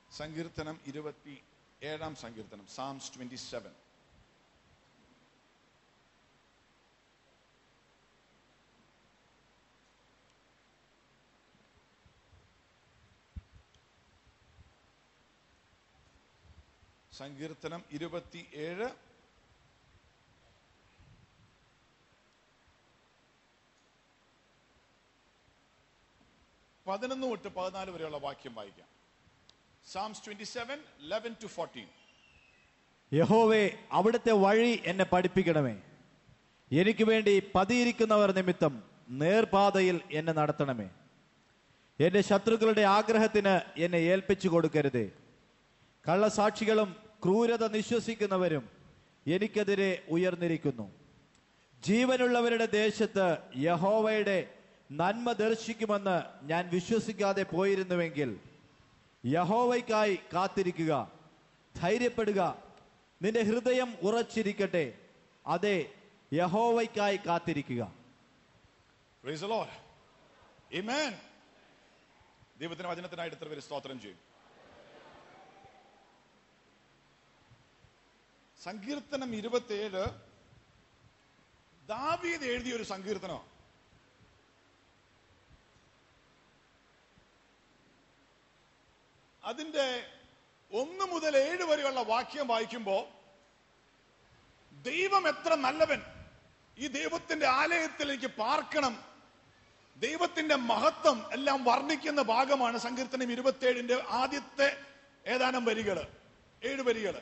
സങ്കീർത്തനം ഇരുപത്തി ഏഴാം സങ്കീർത്തനം സാംസ് ട്വന്റി സെവൻ സങ്കീർത്തനം ഇരുപത്തി ഏഴ് പതിനൊന്ന് തൊട്ട് പതിനാല് വരെയുള്ള വാക്യം വായിക്കാം Psalms twenty seven eleven to fourteen യഹോവേ അവിടുത്തെ വഴി എന്നെ പഠിപ്പിക്കണമേ എനിക്ക് വേണ്ടി പതിയിരിക്കുന്നവർ നിമിത്തം നേർപാതയിൽ എന്നെ നടത്തണമേ എന്റെ ശത്രുക്കളുടെ ആഗ്രഹത്തിന് എന്നെ ഏൽപ്പിച്ചു കൊടുക്കരുതേ കള്ളസാക്ഷികളും ക്രൂരത നിശ്വസിക്കുന്നവരും എനിക്കെതിരെ ഉയർന്നിരിക്കുന്നു ജീവനുള്ളവരുടെ ദേശത്ത് യഹോവയുടെ നന്മ ദർശിക്കുമെന്ന് ഞാൻ വിശ്വസിക്കാതെ പോയിരുന്നുവെങ്കിൽ യഹോവയ്ക്കായി കാത്തിരിക്കുക ധൈര്യപ്പെടുക നിന്റെ ഹൃദയം ഉറച്ചിരിക്കട്ടെ അതെ യഹോവയ്ക്കായി കാത്തിരിക്കുക Praise the Lord. Amen. ദൈവത്തിന്റെ വചനത്തിനായിട്ട് എത്ര പേര് സ്തോത്രം ചെയ്യും സങ്കീർത്തനം ഇരുപത്തിയേഴ് ദാവീദ് എഴുതിയ ഒരു സങ്കീർത്തനം അതിന്റെ ഒന്ന് മുതൽ ഏഴ് വരെയുള്ള വാക്യം വായിക്കുമ്പോ ദൈവം എത്ര നല്ലവൻ ഈ ദൈവത്തിന്റെ ആലയത്തിൽ എനിക്ക് പാർക്കണം ദൈവത്തിന്റെ മഹത്വം എല്ലാം വർണ്ണിക്കുന്ന ഭാഗമാണ് സങ്കീർത്തനം ഇരുപത്തിയേഴിന്റെ ആദ്യത്തെ ഏതാനും വരികള് ഏഴ് വരികള്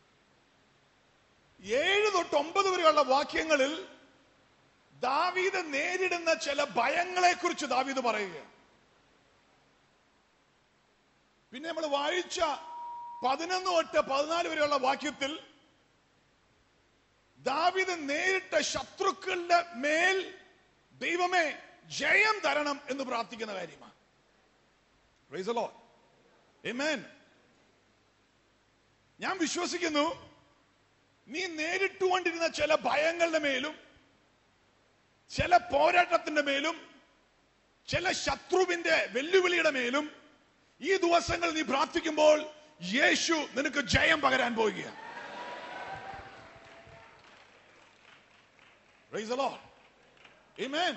ഏഴ് തൊട്ട് ഒമ്പത് വരെയുള്ള വാക്യങ്ങളിൽ ദാവീദ് നേരിടുന്ന ചില ഭയങ്ങളെ കുറിച്ച് ദാവീദ് പറയുക പിന്നെ നമ്മൾ വായിച്ച പതിനൊന്ന് തൊട്ട് പതിനാല് വരെയുള്ള വാക്യത്തിൽ ദാവീദ് നേരിട്ട ശത്രുക്കളുടെ മേൽ ദൈവമേ ജയം തരണം എന്ന് പ്രാർത്ഥിക്കുന്ന കാര്യമാണ് Praise the Lord. Amen. ഞാൻ വിശ്വസിക്കുന്നു നീ നേരിട്ടുകൊണ്ടിരുന്ന ചില ഭയങ്ങളുടെ മേലും ചില പോരാട്ടത്തിന്റെ മേലും ചില ശത്രുവിന്റെ വെല്ലുവിളിയുടെ മേലും ഈ ദിവസങ്ങൾ നീ പ്രാർത്ഥിക്കുമ്പോൾ യേശു നിനക്ക് ജയം പകരാൻ പോവുകയാണ് Praise the Lord. Amen.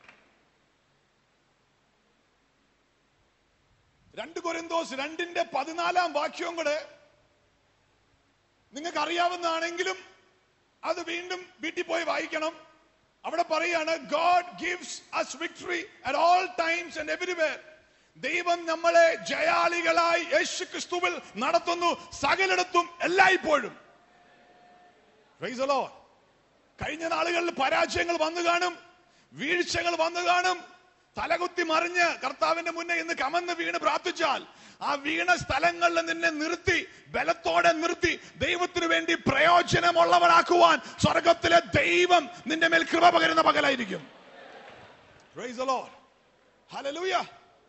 രണ്ട് കൊരിന്തോസ് രണ്ടിന്റെ പതിനാലാം വാക്യവും കൂടെ നിങ്ങൾക്ക് അറിയാവുന്നതാണെങ്കിലും അത് വീണ്ടും വീട്ടിൽ പോയി വായിക്കണം അവിടെ പറയാണ് God gives us victory at all times and everywhere ദൈവം നമ്മളെ ജയാളികളായി യേശു ക്രിസ്തുവിൽ നടത്തുന്നു സകലിടത്തും എല്ലായ്പ്പോഴും Praise the Lord. കഴിഞ്ഞ നാളുകളിൽ പരാജയങ്ങൾ വന്നു കാണും വീഴ്ചകൾ വന്നു കാണും തലകുത്തി മറിഞ്ഞ് കർത്താവിന്റെ മുന്നേ ഇന്ന് കമന്ന് വീണ് പ്രാർത്ഥിച്ചാൽ ആ വീണ സ്ഥലങ്ങളിൽ നിന്നെ നിർത്തി ബലത്തോടെ നിർത്തി ദൈവത്തിനു വേണ്ടി പ്രയോജനമുള്ളവനാക്കുവാൻ സ്വർഗത്തിലെ ദൈവം നിന്റെ മേൽ കൃപ പകരുന്ന പകലായിരിക്കും Praise the Lord. Hallelujah.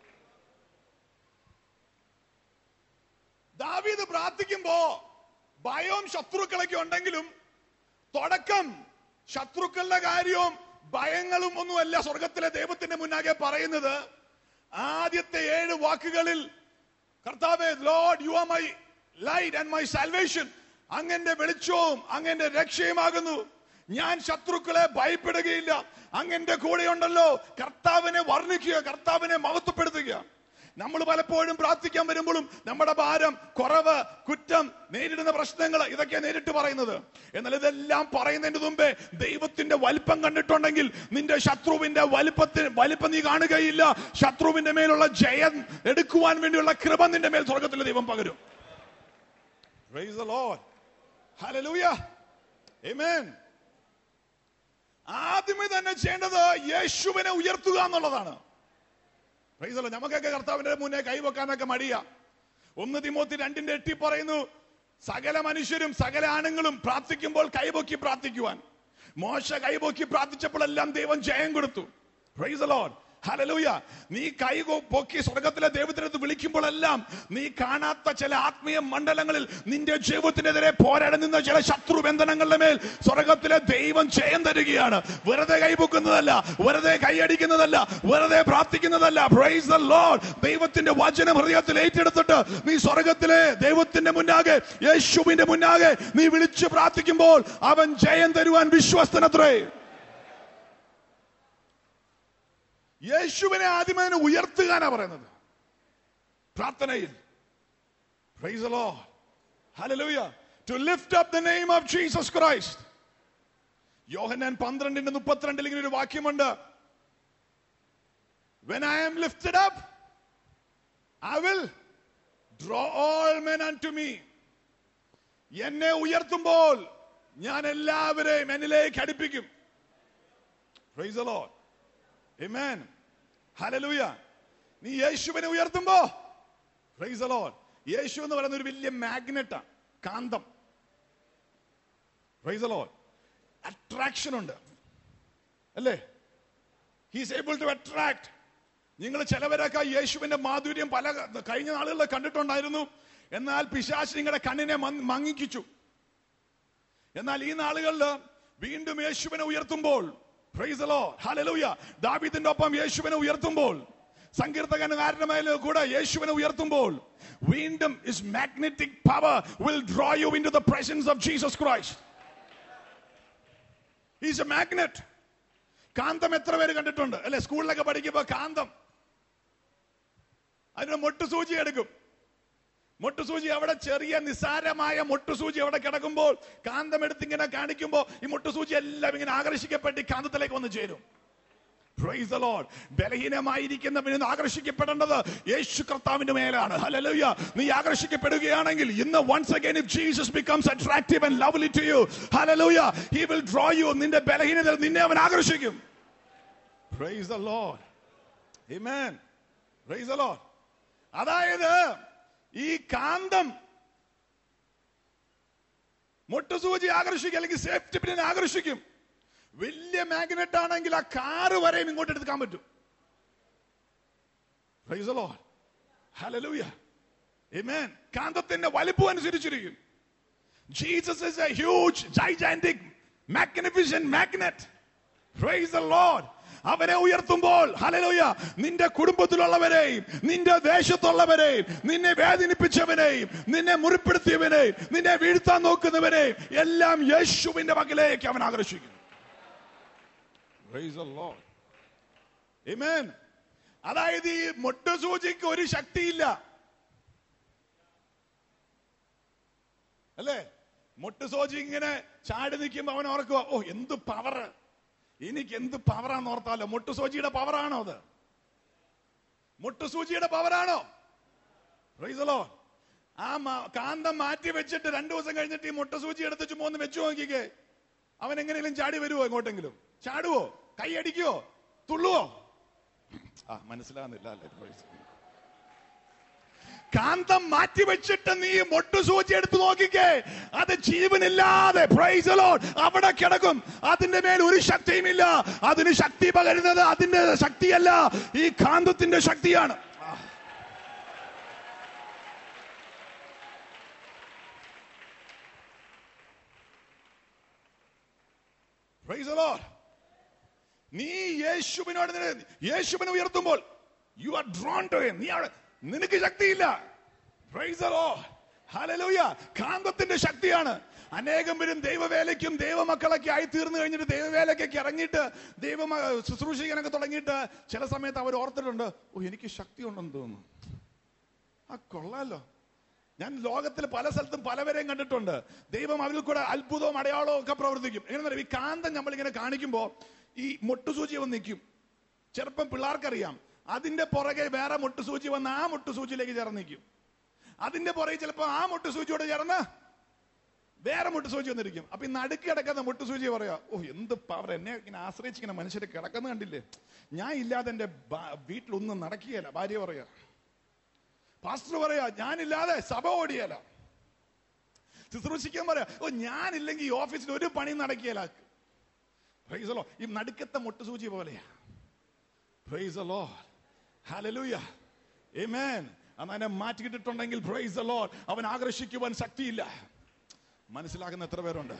ദാവീദ് പ്രാർത്ഥിക്കുമ്പോ ഭയവും ശത്രുക്കളൊക്കെ ഉണ്ടെങ്കിലും തുടക്കം ശത്രുക്കളുടെ കാര്യവും ഭയങ്ങളും ഒന്നുമല്ല സ്വർഗത്തിലെ ദൈവത്തിന്റെ മുന്നാകെ പറയുന്നത് ആദ്യത്തെ ഏഴ് വാക്കുകളിൽ കർത്താവേ Lord you are my light and my salvation അങ്ങന്റെ വെളിച്ചവും അങ്ങന്റെ രക്ഷയുമാകുന്നു ഞാൻ ശത്രുക്കളെ ഭയപ്പെടുകയില്ല അങ്ങന്റെ കൂടെയുണ്ടല്ലോ കർത്താവിനെ വർണ്ണിക്കുക കർത്താവിനെ മഹത്വപ്പെടുത്തുക നമ്മൾ പലപ്പോഴും പ്രാർത്ഥിക്കാൻ വരുമ്പോഴും നമ്മുടെ ഭാരം കുറവ് കുറ്റം നേരിടുന്ന പ്രശ്നങ്ങൾ ഇതൊക്കെ നേരിട്ട് പറയുന്നത് എന്നാൽ ഇതെല്ലാം പറയുന്നതിന് മുമ്പേ ദൈവത്തിന്റെ വലിപ്പം കണ്ടിട്ടുണ്ടെങ്കിൽ നിന്റെ ശത്രുവിന്റെ വലിപ്പത്തിന് വലിപ്പം നീ കാണുകയില്ല ശത്രുവിന്റെ മേലുള്ള ജയം എടുക്കുവാൻ വേണ്ടിയുള്ള കൃപ നിന്റെ മേൽ സ്വർഗത്തിലെ ദൈവം പകരും Praise the Lord. Hallelujah. Amen. ആദ്യമേ തന്നെ ചെയ്യേണ്ടത് യേശുവിനെ ഉയർത്തുക എന്നുള്ളതാണ് Praise the Lord. നമുക്കൊക്കെ കർത്താവിന്റെ മുന്നേ കൈവെക്കാനൊക്കെ മടിയാ ഒന്ന് തിമോത്തി രണ്ടിന്റെ എട്ടി പറയുന്നു സകല മനുഷ്യരും സകല ആണുങ്ങളും പ്രാർത്ഥിക്കുമ്പോൾ കൈപൊക്കി പ്രാർത്ഥിക്കുവാൻ മോശ കൈപൊക്കി പ്രാർത്ഥിച്ചപ്പോഴെല്ലാം ദൈവം ജയം കൊടുത്തു Praise the Lord. ഹലലൂയ നീ കൈ കൊ- പൊക്കി സ്വർഗത്തിലെ ദൈവത്തിനടുത്ത് വിളിക്കുമ്പോഴെല്ലാം നീ കാണാത്ത ചില ആത്മീയ മണ്ഡലങ്ങളിൽ നിന്റെ ജീവിതത്തിനെതിരെ പോരാടി നിന്ന ചില ശത്രു ബന്ധനങ്ങളുടെ മേൽ സ്വർഗത്തിലെ ദൈവം ജയം തരികയാണ് വെറുതെ കൈപൊക്കുന്നതല്ല വെറുതെ കൈയടിക്കുന്നതല്ല വെറുതെ പ്രാർത്ഥിക്കുന്നതല്ല പ്രൈസ് ദ ലോർഡ് ദൈവത്തിന്റെ വചനം ഹൃദയത്തിൽ ഏറ്റെടുത്തിട്ട് നീ സ്വർഗത്തിലെ ദൈവത്തിന്റെ മുന്നാകെ യേശുവിന്റെ മുന്നാകെ നീ വിളിച്ചു പ്രാർത്ഥിക്കുമ്പോൾ അവൻ ജയം തരുവാൻ വിശ്വസ്തനത്രേ യേശുവിനെ ആദ്യം അതിനെ ഉയർത്തുകാനാ പറയുന്നത് പ്രാർത്ഥനയിൽ Praise the Lord. Hallelujah. To lift up the name of Jesus Christ. യോഹന്നാൻ പന്ത്രണ്ടിന്റെ മുപ്പത്തിരണ്ടിൽ ഇങ്ങനെ ഒരു വാക്യമുണ്ട് When I am lifted up, I will draw all men unto me. എന്നെ ഉയർത്തുമ്പോൾ ഞാൻ എല്ലാവരെയും എന്നിലേക്ക് അടുപ്പിക്കും Praise the Lord. Amen. Hallelujah. നീ യേശുവിനെ ഉയർത്തുമ്പോ Praise the Lord. യേശു എന്ന് പറയുന്ന ഒരു വലിയ മാഗ്നറ്റാ കാന്തം Praise the Lord. അട്രാക്ഷൻ ഉണ്ട് അല്ലേ ഹീസ് ഏബിൾ ടു അട്രാക്ട് നിങ്ങൾ ചിലവരൊക്കെ യേശുവിന്റെ മാധുര്യം പല കഴിഞ്ഞ നാളുകളിൽ കണ്ടിട്ടുണ്ടായിരുന്നു എന്നാൽ പിശാശ് നിങ്ങളുടെ കണ്ണിനെ മങ്- മങ്ങിക്കിച്ചു എന്നാൽ ഈ നാളുകളിൽ വീണ്ടും യേശുവിനെ ഉയർത്തുമ്പോൾ Praise the Lord. Hallelujah. ദാവീദിന്റെ ഒപ്പം യേശുവിനെ ഉയർത്തുമ്പോൾ സങ്കീർത്തകനുകാരന്റെ മേലെ കൂടെ യേശുവിനെ ഉയർത്തുമ്പോൾ വീണ്ടും his magnetic power will draw you into the presence of Jesus Christ is a magnet കാന്തം എത്ര പേര് കണ്ടിട്ടുണ്ട് അല്ലെ സ്കൂളിലൊക്കെ പഠിക്കുമ്പോ കാന്തം അതിന് മൊട്ടുസൂചി എടുക്കും മുട്ടുസൂചി അവിടെ ചെറിയ നിസ്സാരമായ മുട്ടുസൂചി അവിടെ കിടക്കുമ്പോൾ കാന്തം എടുത്ത് ഇങ്ങനെ കാണിക്കുമ്പോൾ ഈ മുട്ടുസൂചി എല്ലാം ഇങ്ങനെ ആകർഷിക്കപ്പെട്ട് ഈ കാന്തത്തിലേക്ക് വന്ന് ചേരും Praise the Lord. ബലഹീനമായിരിക്കുന്നവന് ഇന്ന് ആകർഷിക്കപ്പെടേണ്ടത് യേശു കർത്താവിന്റെ മേലാണ് ഹല്ലേലൂയ നീ ആകർഷിക്കപ്പെടുകയാണെങ്കിൽ ഇന്ന് once again if Jesus becomes attractive and lovely to you hallelujah he will draw you നിന്റെ ബലഹീനതയിൽ നിന്നെ അവൻ ആകർഷിക്കും Praise the Lord. Amen. Praise the Lord. അതായത് ഈ കാന്തം മുട്ടുസൂചി ആകർഷിക്കും അല്ലെങ്കിൽ സേഫ്റ്റി പിന്നിനെ ആകർഷിക്കും വലിയ മാഗ്നറ്റ് ആണെങ്കിൽ ആ കാറ് വരെയും ഇങ്ങോട്ട് എടുക്കാൻ പറ്റും Praise the Lord. Hallelujah. Amen. കാന്തത്തിന്റെ വലിപ്പം അനുസരിച്ചിരിക്കും Jesus is a huge gigantic magnificent magnet Praise the Lord. അവനെ ഉയർത്തുമ്പോൾ ഹലലോയ നിന്റെ കുടുംബത്തിലുള്ളവരെയും നിന്റെ ദേശത്തുള്ളവരെയും നിന്നെ വേദനിപ്പിച്ചവനെയും നിന്നെ മുറിപ്പെടുത്തിയവനെയും നിന്നെ വീഴ്ത്താൻ നോക്കുന്നവനെയും എല്ലാം യേശുവിന്റെ മകിലേക്ക് അവൻ ആകർഷിക്കും Praise the Lord. Amen. അതായത് ഈ മുട്ടുസൂചിക്ക് ഒരു ശക്തിയില്ല അല്ലേ മുട്ടുസൂചി ഇങ്ങനെ ചാടി നിൽക്കുമ്പോ അവൻ ഓർക്കുക ഓ എന്ത് പവർ എനിക്ക് എന്ത് പവറാന്ന് ഓർത്താലോ മുട്ടുസൂചിയുടെ പവറാണോ അത് മുട്ടുസൂചിയുടെ പവറാണോ Praise the Lord. ആ മ- കാന്തം മാറ്റി വെച്ചിട്ട് രണ്ടു ദിവസം കഴിഞ്ഞിട്ട് ഈ മുട്ടസൂചി എടുത്ത് ചുമ്മാ ഒന്ന് വെച്ചു നോക്കിക്കേ അവൻ എങ്ങനെയെങ്കിലും ചാടി വരുവോ എങ്ങോട്ടെങ്കിലും ചാടുവോ കൈയടിക്കുവോ തുള്ളുവോ ആ മനസ്സിലാകുന്നില്ല അല്ലേ Praise the Lord. കാന്തം മാറ്റി വെച്ചിട്ട് നീ മൊട്ടുസൂചി എടുത്ത് നോക്കിക്കേ അത് ജീവനില്ലാതെ പ്രൈസ് ലോഡ് അവിടെ കിടക്കും അതിന്റെ മേൽ ഒരു ശക്തിയുമില്ല അതിന് ശക്തി പകരുന്നത് അതിന്റെ ശക്തിയല്ല ഈ കാന്തത്തിന്റെ ശക്തിയാണ് Praise the Lord. നീ യേശുവിനോട് നിന- യേശുവിനെ ഉയർത്തുമ്പോൾ you are drawn to him നീ അവിടെ നിനക്ക് ശക്തിയില്ല Praise the Lord. Hallelujah. കാന്തത്തിന്റെ ശക്തിയാണ് അനേകം പേരും ദൈവവേലയ്ക്കും ദൈവമക്കളൊക്കെ ആയി തീർന്നു കഴിഞ്ഞിട്ട് ദൈവവേലയ്ക്കൊക്കെ ഇറങ്ങിയിട്ട് ദൈവ ശുശ്രൂഷിക്കാനൊക്കെ തുടങ്ങിയിട്ട് ചില സമയത്ത് അവർ ഓർത്തിട്ടുണ്ട് ഓ എനിക്ക് ശക്തി ഉണ്ടെന്ന് തോന്നുന്നു ആ കൊള്ളാലോ ഞാൻ ലോകത്തിൽ പല സ്ഥലത്തും പലവരെയും കണ്ടിട്ടുണ്ട് ദൈവം അവരിൽ കൂടെ അത്ഭുതവും അടയാളവും ഒക്കെ പ്രവർത്തിക്കും എങ്ങനെ ഈ കാന്തം നമ്മളിങ്ങനെ കാണിക്കുമ്പോൾ ഈ മുട്ടുസൂചി വന്ന് നിൽക്കും ചെറുപ്പം പിള്ളേർക്കറിയാം അതിന്റെ പുറകെ വേറെ മുട്ടുസൂചി വന്ന് ആ മുട്ടുസൂചിയിലേക്ക് ചേർന്ന് നിൽക്കും അതിന്റെ പുറകെ ചിലപ്പോൾ ആ മുട്ടുസൂചിയോട് ചേർന്ന് വേറെ മുട്ടുസൂചി വന്നിരിക്കും അപ്പൊ ഈ നടുക്ക് കിടക്കുന്ന മുട്ടുസൂചി പറയാ ഓ എന്ത് പവർ എന്നെ ഇങ്ങനെ ആശ്രയിച്ചിങ്ങനെ മനുഷ്യർ കിടക്കുന്ന കണ്ടില്ലേ ഞാൻ ഇല്ലാതെ എന്റെ ബ- വീട്ടിലൊന്നും നടക്കുകയല്ല ഭാര്യ പറയാ പാസ്റ്റർ പറയാ ഞാനില്ലാതെ സഭ ഓടിയല ശുശ്രൂഷിക്കാൻ പറയാ ഓ ഞാനില്ലെങ്കിൽ ഈ ഓഫീസിൽ ഒരു പണി നടക്കുകയല്ല Praise the Lord. ഈ നടുക്കത്തെ മുട്ടുസൂചി പോലെയാ praise the Lord hallelujah amen അന്നെ മാറ്റിയിട്ടിട്ടുണ്ടെങ്കിൽ പ്രൈസ് ദ ലോർഡ് അവൻ ആകർഷിക്കുവാൻ ശക്തിയില്ല മനസ്സിലാക്കുന്ന എത്ര പേരുണ്ട്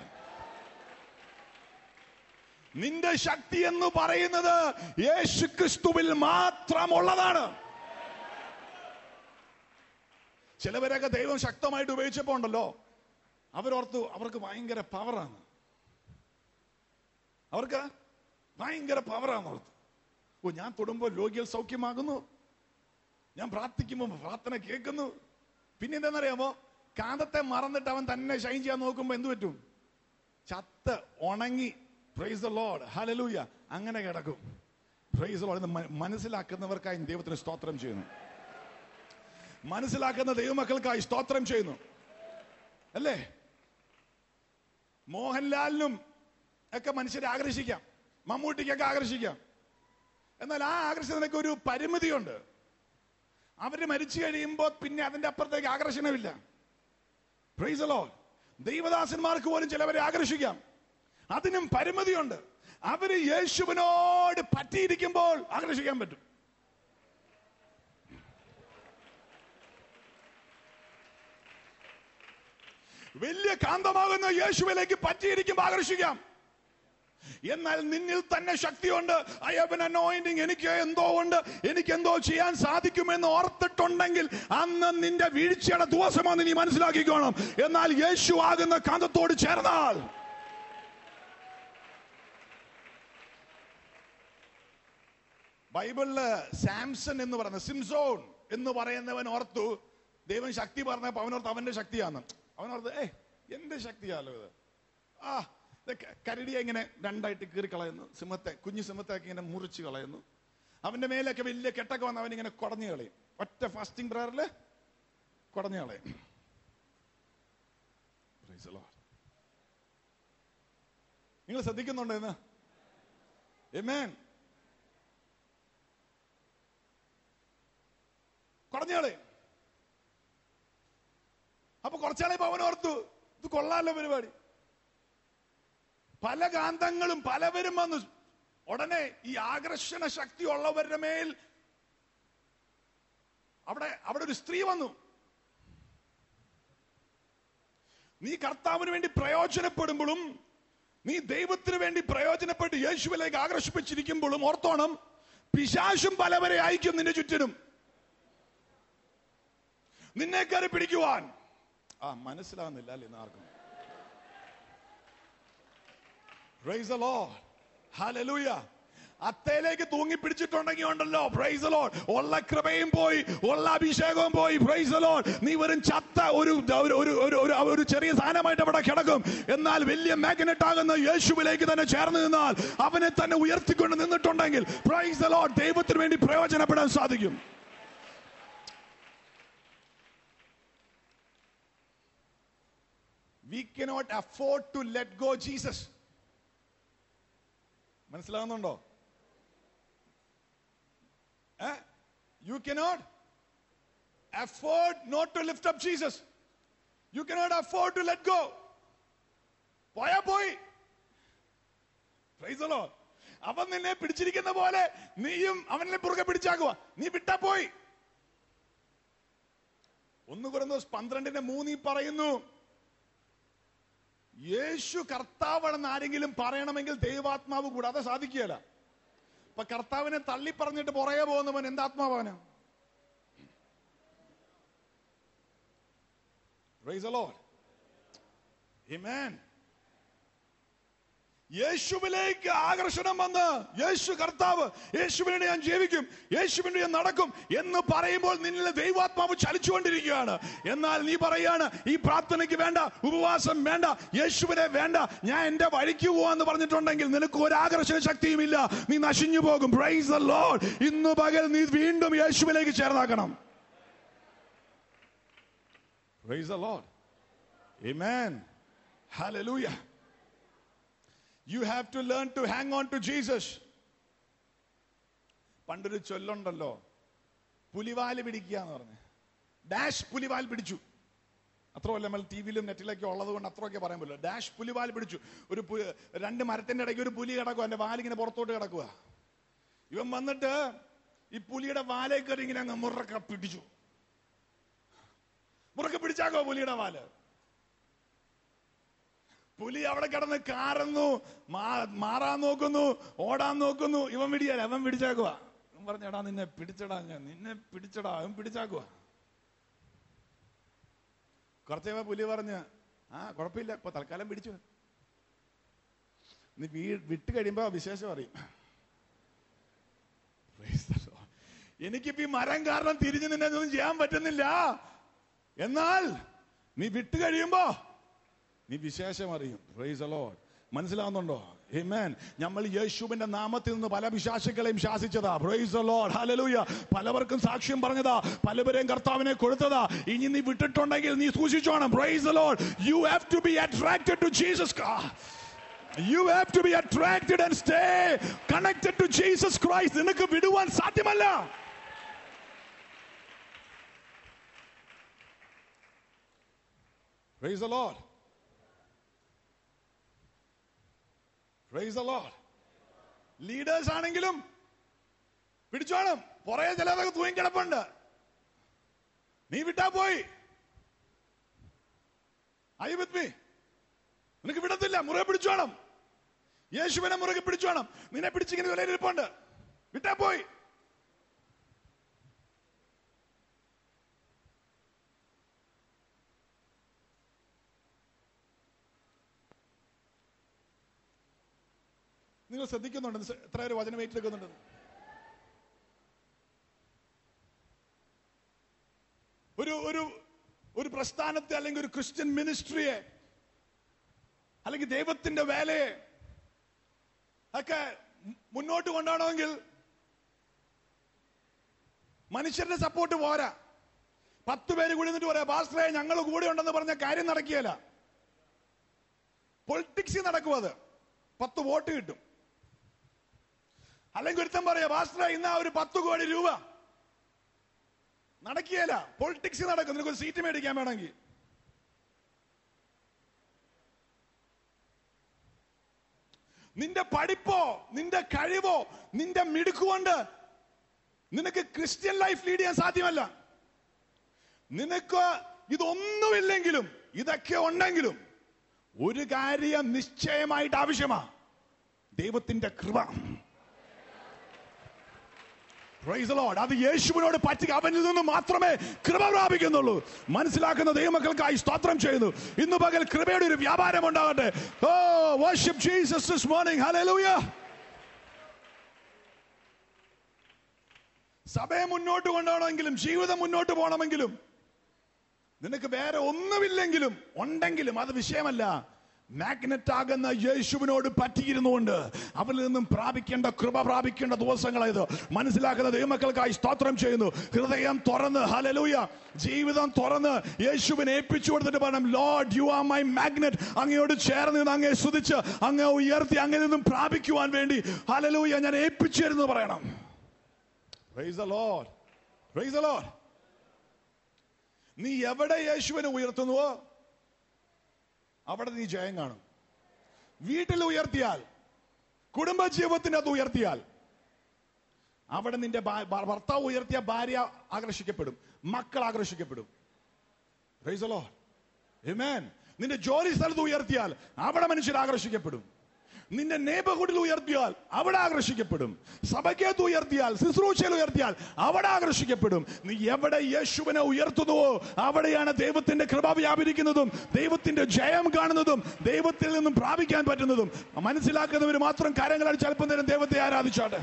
നിന്റെ ശക്തി എന്ന് പറയുന്നത് യേശു ക്രിസ്തുവിൽ മാത്രമുള്ളതാണ് ചിലവരൊക്കെ ദൈവം ശക്തമായിട്ട് ഉപയോഗിച്ചപ്പോ ഉണ്ടല്ലോ അവരോർത്തു അവർക്ക് ഭയങ്കര പവറാണ് അവർക്ക് ഭയങ്കര പവറാണ് ഓർത്തു ഓ ഞാൻ തൊടുമ്പോൾ രോഗികൾ സൗഖ്യമാകുന്നു ഞാൻ പ്രാർത്ഥിക്കുമ്പോൾ പ്രാർത്ഥന കേൾക്കുന്നു പിന്നെ എന്താണെന്നറിയാമോ കാന്തത്തെ മറന്നിട്ട് അവൻ തന്നെ ഷൈൻ ചെയ്യാൻ നോക്കുമ്പോ എന്ത് പറ്റും ചത്ത് ഉണങ്ങി പ്രൈസ് ദ ലോഡ് ഹലലൂയ അങ്ങനെ കിടക്കും പ്രൈസ് ലോഡ് മനസ്സിലാക്കുന്നവർക്കായി ദൈവത്തിന് സ്തോത്രം ചെയ്യുന്നു മനസ്സിലാക്കുന്ന ദൈവമക്കൾക്കായി സ്തോത്രം ചെയ്യുന്നു അല്ലേ മോഹൻലാലിനും ഒക്കെ മനുഷ്യരെ ആകർഷിക്കാം മമ്മൂട്ടിക്കൊക്കെ ആകർഷിക്കാം എന്നാൽ ആ ആകർഷണത്തിനൊക്കെ ഒരു പരിമിതിയുണ്ട് അവര് മരിച്ചു കഴിയുമ്പോൾ പിന്നെ അതിന്റെ അപ്പുറത്തേക്ക് ആകർഷണമില്ല പ്രൈസ് ലോ ദൈവദാസന്മാർക്ക് പോലും ചിലവരെ ആകർഷിക്കാം അതിനും പരിമിതിയുണ്ട് അവര് യേശുവിനോട് പറ്റിയിരിക്കുമ്പോൾ ആകർഷിക്കാൻ പറ്റും വലിയ കാന്തമാകുന്ന യേശുവിലേക്ക് പറ്റിയിരിക്കുമ്പോൾ ആകർഷിക്കാം എന്നാൽ നിന്നിൽ തന്നെ ശക്തിയുണ്ട് ഐ ഹാവ് എൻ അനോയിന്റിങ് എനിക്ക് എന്തോ ഉണ്ട് എനിക്ക് എന്തോ ചെയ്യാൻ സാധിക്കുമെന്ന് ഓർത്തിട്ടുണ്ടെങ്കിൽ അന്ന് നിന്റെ വീഴ്ചയുടെ ദിവസമാണ് നീ മനസ്സിലാക്കിക്കോണം എന്നാൽ യേശു ആകുന്ന കാന്തത്തോട് ചേർന്നാൽ ബൈബിളില് സാംസൺ എന്ന് പറയുന്ന സിംസോൺ എന്ന് പറയുന്നവൻ ഓർത്തു ദൈവം ശക്തി പറഞ്ഞപ്പോ അവനോർത്ത് അവന്റെ ശക്തിയാണ് അവനോർത്ത് ഏ എന്റെ ശക്തിയാലോ ഇത് ആ ഇത് ക- കരടിയെ ഇങ്ങനെ രണ്ടായിട്ട് കീറി കളയുന്നു സിംഹത്തെ കുഞ്ഞു സിംഹത്തെയൊക്കെ ഇങ്ങനെ മുറിച്ച് കളയുന്നു അവന്റെ മേലൊക്കെ വലിയ കെട്ടൊക്കെ വന്ന് അവൻ ഇങ്ങനെ കുടഞ്ഞു കളയും ഒറ്റ ഫാസ്റ്റിംഗ് പ്രയറില് കുടഞ്ഞു കളയും Praise the Lord. നിങ്ങൾ ശ്രദ്ധിക്കുന്നുണ്ടോ ഇന്ന് Amen. കുടഞ്ഞാളെ അപ്പൊ കുറച്ചാളെ അവൻ ഓർത്തു ഇത് കൊള്ളാലോ പരിപാടി പല കാന്തങ്ങളും പലവരും വന്നു ഉടനെ ഈ ആകർഷണ ശക്തി ഉള്ളവരുടെ മേൽ അവിടെ അവിടെ ഒരു സ്ത്രീ വന്നു നീ കർത്താവിന് വേണ്ടി പ്രയോജനപ്പെടുമ്പോഴും നീ ദൈവത്തിന് വേണ്ടി പ്രയോജനപ്പെട്ട് യേശുവിലേക്ക് ആകർഷിപ്പിച്ചിരിക്കുമ്പോഴും ഓർത്തോണം പിശാശും പലവരെ അയക്കും നിന്റെ ചുറ്റിനും നിന്നെ കയറി പിടിക്കുവാൻ ആ മനസ്സിലാവുന്നില്ല അല്ലേ ഇന്ന് ആർക്കും Praise the Lord. Hallelujah. അത്തേലേക്ക് തൂങ്ങി പിടിച്ചിട്ടുണ്ടെങ്കിൽ ഉണ്ടല്ലോ പ്രൈസ് ലോഡ് ഉള്ള കൃപയും പോയി ഉള്ള അഭിഷേകവും പോയി പ്രൈസ് ലോഡ് നീ വെറും ചത്ത ഒരു ഒരു ഒരു ഒരു ഒരു ഒരു ചെറിയ സാധനമായിട്ട് അവിടെ കിടക്കും എന്നാൽ വലിയ മാഗ്നറ്റ് ആകുന്ന യേശുവിലേക്ക് തന്നെ ചേർന്ന് നിന്നാൽ അവനെ തന്നെ ഉയർത്തിക്കൊണ്ട് നിന്നിട്ടുണ്ടെങ്കിൽ പ്രൈസ് ലോഡ് ദൈവത്തിന് വേണ്ടി പ്രയോജനപ്പെടാൻ സാധിക്കും we cannot afford to let go Jesus മനസ്സിലാകുന്നുണ്ടോ you cannot afford not to lift up Jesus you cannot afford to let go പോയാ പോയി Praise the Lord. അവൻ നിന്നെ പിടിച്ചിരിക്കുന്ന പോലെ നീയും അവനെ പുറകെ പിടിച്ചാക്കുക നീ വിട്ടാ പോയി ഒന്ന് കുറഞ്ഞ പന്ത്രണ്ടിന്റെ മൂന്നിൽ പറയുന്നു യേശു കർത്താവാണെന്ന് ആരെങ്കിലും പറയണമെങ്കിൽ ദൈവാത്മാവ് കൂടാതെ സാധിക്കുകയില്ല ഇപ്പൊ കർത്താവിനെ തള്ളി പറഞ്ഞിട്ട് പുറകെ പോകുന്നവൻ എന്താത്മാവാണ് Praise the Lord. Amen. യേശുവിലേക്ക് ആകർഷണം വന്ന് യേശു കർത്താവ് യേശുവിനെ ഞാൻ ജീവിക്കും യേശുവിനെ ഞാൻ നടക്കും എന്ന് പറയുമ്പോൾ നിന്നിലെ ദൈവാത്മാവ് ചലിച്ചുകൊണ്ടിരിക്കുകയാണ് എന്നാൽ നീ പറയാണ് ഈ പ്രാർത്ഥനയ്ക്ക് വേണ്ട ഉപവാസം വേണ്ട യേശുവിനെ വേണ്ട ഞാൻ എന്റെ വഴിക്ക് പോവാന്ന് പറഞ്ഞിട്ടുണ്ടെങ്കിൽ നിനക്ക് ഒരു ആകർഷണ ശക്തിയും ഇല്ല നീ നശിഞ്ഞു പോകും പ്രൈസ് ദ ലോർഡ് ഇന്ന് പകൽ നീ വീണ്ടും യേശുവിലേക്ക് ചേർന്നാക്കണം praise the Lord Amen. Hallelujah. You have to learn to hang on to Jesus. പണ്ടൊരു ചൊല്ലുണ്ടല്ലോ പുലിവാല് പിടിക്കുക എന്ന് പറഞ്ഞ് ഡാഷ് പുലിവാൽ പിടിച്ചു അത്രയല്ല നമ്മൾ ടി വിയിലും നെറ്റിലൊക്കെ ഉള്ളത് കൊണ്ട് അത്രയൊക്കെ പറയാൻ പറ്റില്ല ഡാഷ് പുലിവാൽ പിടിച്ചു ഒരു പു- രണ്ട് മരത്തിന്റെ ഇടയ്ക്ക് ഒരു പുലി കിടക്കുക എന്റെ വാലിങ്ങനെ പുറത്തോട്ട് കിടക്കുക ഇവൻ വന്നിട്ട് ഈ പുലിയുടെ വാലേ കയറി ഇങ്ങനെ അങ്ങ് മുറക്ക പിടിച്ചു മുറക്ക പിടിച്ചാക്കോ പുലിയുടെ വാല് പുലി അവിടെ കിടന്ന് കാറുന്നു മാ- മാറാൻ നോക്കുന്നു ഓടാൻ നോക്കുന്നു ഇവൻ പിടിയാല അവൻ പിടിച്ചാക്കുവാ അവൻ പറഞ്ഞടാ നിന്നെ പിടിച്ചടാ ഞാൻ നിന്നെ പിടിച്ചടാ അവൻ പിടിച്ചാക്കുവാ കുറച്ച് കഴിയുമ്പോ പുലി പറഞ്ഞ് ആ കുഴപ്പമില്ല ഇപ്പൊ തൽക്കാലം പിടിച്ചു നീ വീ വിട്ട് കഴിയുമ്പോ വിശേഷം അറിയും Praise the Lord. എനിക്കിപ്പോ ഈ മരം കാരണം തിരിഞ്ഞു നിന്നെ ഒന്നും ചെയ്യാൻ പറ്റുന്നില്ല എന്നാൽ നീ വിട്ട് കഴിയുമ്പോ നീ വിശേഷം അറിയും പ്രൈസ് അലോഡ് മനസ്സിലാവുന്നുണ്ടോ Amen. നമ്മൾ യേശുവിന്റെ നാമത്തിൽ നിന്ന് പല വിശ്വാസികളെയും ശാസിച്ചതാ പ്രൈസ് ലോഡ് ഹല്ലേലൂയ പലവർക്കും സാക്ഷ്യം പറഞ്ഞതാ പലവരെയും കർത്താവിനെ കൊടുത്തതാ ഇനി നീ വിട്ടിട്ടുണ്ടെങ്കിൽ നീ സൂക്ഷിച്ചോണം praise Lord you have to be attracted to Jesus You have to be attracted and stay connected to Jesus Christ. നിനക്ക് വിടുവാൻ സാധ്യമല്ല Praise the Lord. Praise the Lord. Leaders ആണെങ്കിലും പിടിച്ചോണം പുറകെ ചിലതൊക്കെ തൂങ്ങിക്കിടപ്പുണ്ട് നീ വിട്ടാ പോയി ഐ വിത്ത് മീ നിനക്ക് വിടത്തില്ല മുറുകെ പിടിച്ചോണം യേശുവിനെ മുറുകെ പിടിച്ചോണം നിന്നെ പിടിച്ചിങ്ങനെ വിലയിരിപ്പുണ്ട് വിട്ടാ പോയി നിങ്ങൾ ശ്രദ്ധിക്കുന്നുണ്ട് ഇത് എത്ര പേര് വചനം ഏറ്റെടുക്കുന്നുണ്ട് ഒരു ഒരു ഒരു പ്രസ്ഥാനത്തെ അല്ലെങ്കിൽ ഒരു ക്രിസ്ത്യൻ മിനിസ്ട്രിയെ അല്ലെങ്കിൽ ദൈവത്തിന്റെ വേലയെ ഒക്കെ മു- മുന്നോട്ട് കൊണ്ടുപോകണമെങ്കിൽ മനുഷ്യരുടെ സപ്പോർട്ട് പോരാ പത്ത് പേര് കൂടി നിന്നിട്ട് പറയാം പാസ്റ്ററെ ഞങ്ങൾ കൂടെ ഉണ്ടെന്ന് പറഞ്ഞ കാര്യം നടക്കുകയല്ല പൊളിറ്റിക്സ് നടക്കും അത് പത്ത് വോട്ട് കിട്ടും അല്ലെങ്കിൽ ഒരുത്തം പറയാ പാസ്റ്ററെ ഇന്ന് ആ ഒരു പത്ത് കോടി രൂപ നടക്കുകയല്ല പൊളിറ്റിക്സ് നടക്കും നിനക്ക് ഒരു സീറ്റ് മേടിക്കാൻ വേണമെങ്കിൽ നിന്റെ പഠിപ്പോ നിന്റെ കഴിവോ നിന്റെ മിടുക്കുകൊണ്ട് നിനക്ക് ക്രിസ്ത്യൻ ലൈഫ് ലീഡ് ചെയ്യാൻ സാധ്യമല്ല നിനക്ക് ഇതൊന്നുമില്ലെങ്കിലും ഇതൊക്കെ ഉണ്ടെങ്കിലും ഒരു കാര്യം നിശ്ചയമായിട്ട് ആവശ്യമാ ദൈവത്തിന്റെ കൃപ Praise the Lord. അത് യേശുവിനോട് പറ്റുക അവനിൽ നിന്ന് മാത്രമേ കൃപ പ്രാപിക്കുന്നുള്ളൂ മനസ്സിലാക്കുന്ന ദൈവമക്കൾക്കായി സ്തോത്രം ചെയ്യുന്നു ഇന്ന് പകൽ കൃപയുടെ ഒരു വ്യാപാരം ഉണ്ടാകട്ടെ oh worship Jesus this morning hallelujah സഭയെ മുന്നോട്ട് കൊണ്ടുപോകണമെങ്കിലും ജീവിതം മുന്നോട്ട് പോകണമെങ്കിലും നിനക്ക് വേറെ ഒന്നുമില്ലെങ്കിലും ഉണ്ടെങ്കിലും അത് വിഷയമല്ല മാഗ്നറ്റ് ആകുന്ന യേശുവിനോട് പറ്റിയിരുന്നുകൊണ്ട് അവരിൽ നിന്നും പ്രാപിക്കേണ്ട കൃപ പ്രാപിക്കേണ്ട ദിവസങ്ങളായത് മനസ്സിലാക്കുന്ന ദൈവമക്കൾക്കായി സ്തോത്രം ചെയ്യുന്നു ഹൃദയം തുറന്ന് ഹലലൂയ ജീവിതം തുറന്ന് യേശുവിനെ ഏൽപ്പിച്ചു കൊടുത്തിട്ട് പറയണം Lord you are my magnet അങ്ങയോട് ചേർന്ന് നിന്ന് അങ്ങേ സ്തുതിച്ച് അങ്ങ് ഉയർത്തി അങ്ങനെ നിന്നും പ്രാപിക്കുവാൻ വേണ്ടി ഹലലൂയ ഞാൻ ഏൽപ്പിച്ചു തരുന്നു പറയണം Praise the Lord. Praise the Lord. നീ എവിടെ യേശുവിനെ ഉയർത്തുന്നുവോ അവിടെ നീ ജയം കാണും വീട്ടിൽ ഉയർത്തിയാൽ കുടുംബജീവിതത്തിന് അത് ഉയർത്തിയാൽ അവിടെ നിന്റെ ഭാ- ഭ- ഭർത്താവ് ഉയർത്തിയ ഭാര്യ ആകർഷിക്കപ്പെടും മക്കൾ ആകർഷിക്കപ്പെടും Praise the Lord. Amen. നിന്റെ ജോലി സ്ഥലത്ത് ഉയർത്തിയാൽ അവിടെ മനുഷ്യർ ആകർഷിക്കപ്പെടും നിന്റെ നെയ്ബർഹുഡിൽ ഉയർത്തിയാൽ അവിടെ ആകർഷിക്കപ്പെടും സഭയ്ക്കകത്ത് ഉയർത്തിയാൽ ശുശ്രൂഷയിൽ ഉയർത്തിയാൽ അവിടെ ആകർഷിക്കപ്പെടും നീ എവിടെ യേശുവിനെ ഉയർത്തുന്നുവോ അവിടെയാണ് ദൈവത്തിന്റെ കൃപ വ്യാപരിക്കുന്നതും ദൈവത്തിന്റെ ജയം കാണുന്നതും ദൈവത്തിൽ നിന്നും പ്രാപിക്കാൻ പറ്റുന്നതും മനസ്സിലാക്കുന്നവർ മാത്രം കാര്യങ്ങൾ ചിലപ്പം നേരം ദൈവത്തെ ആരാധിച്ചാട്ടെ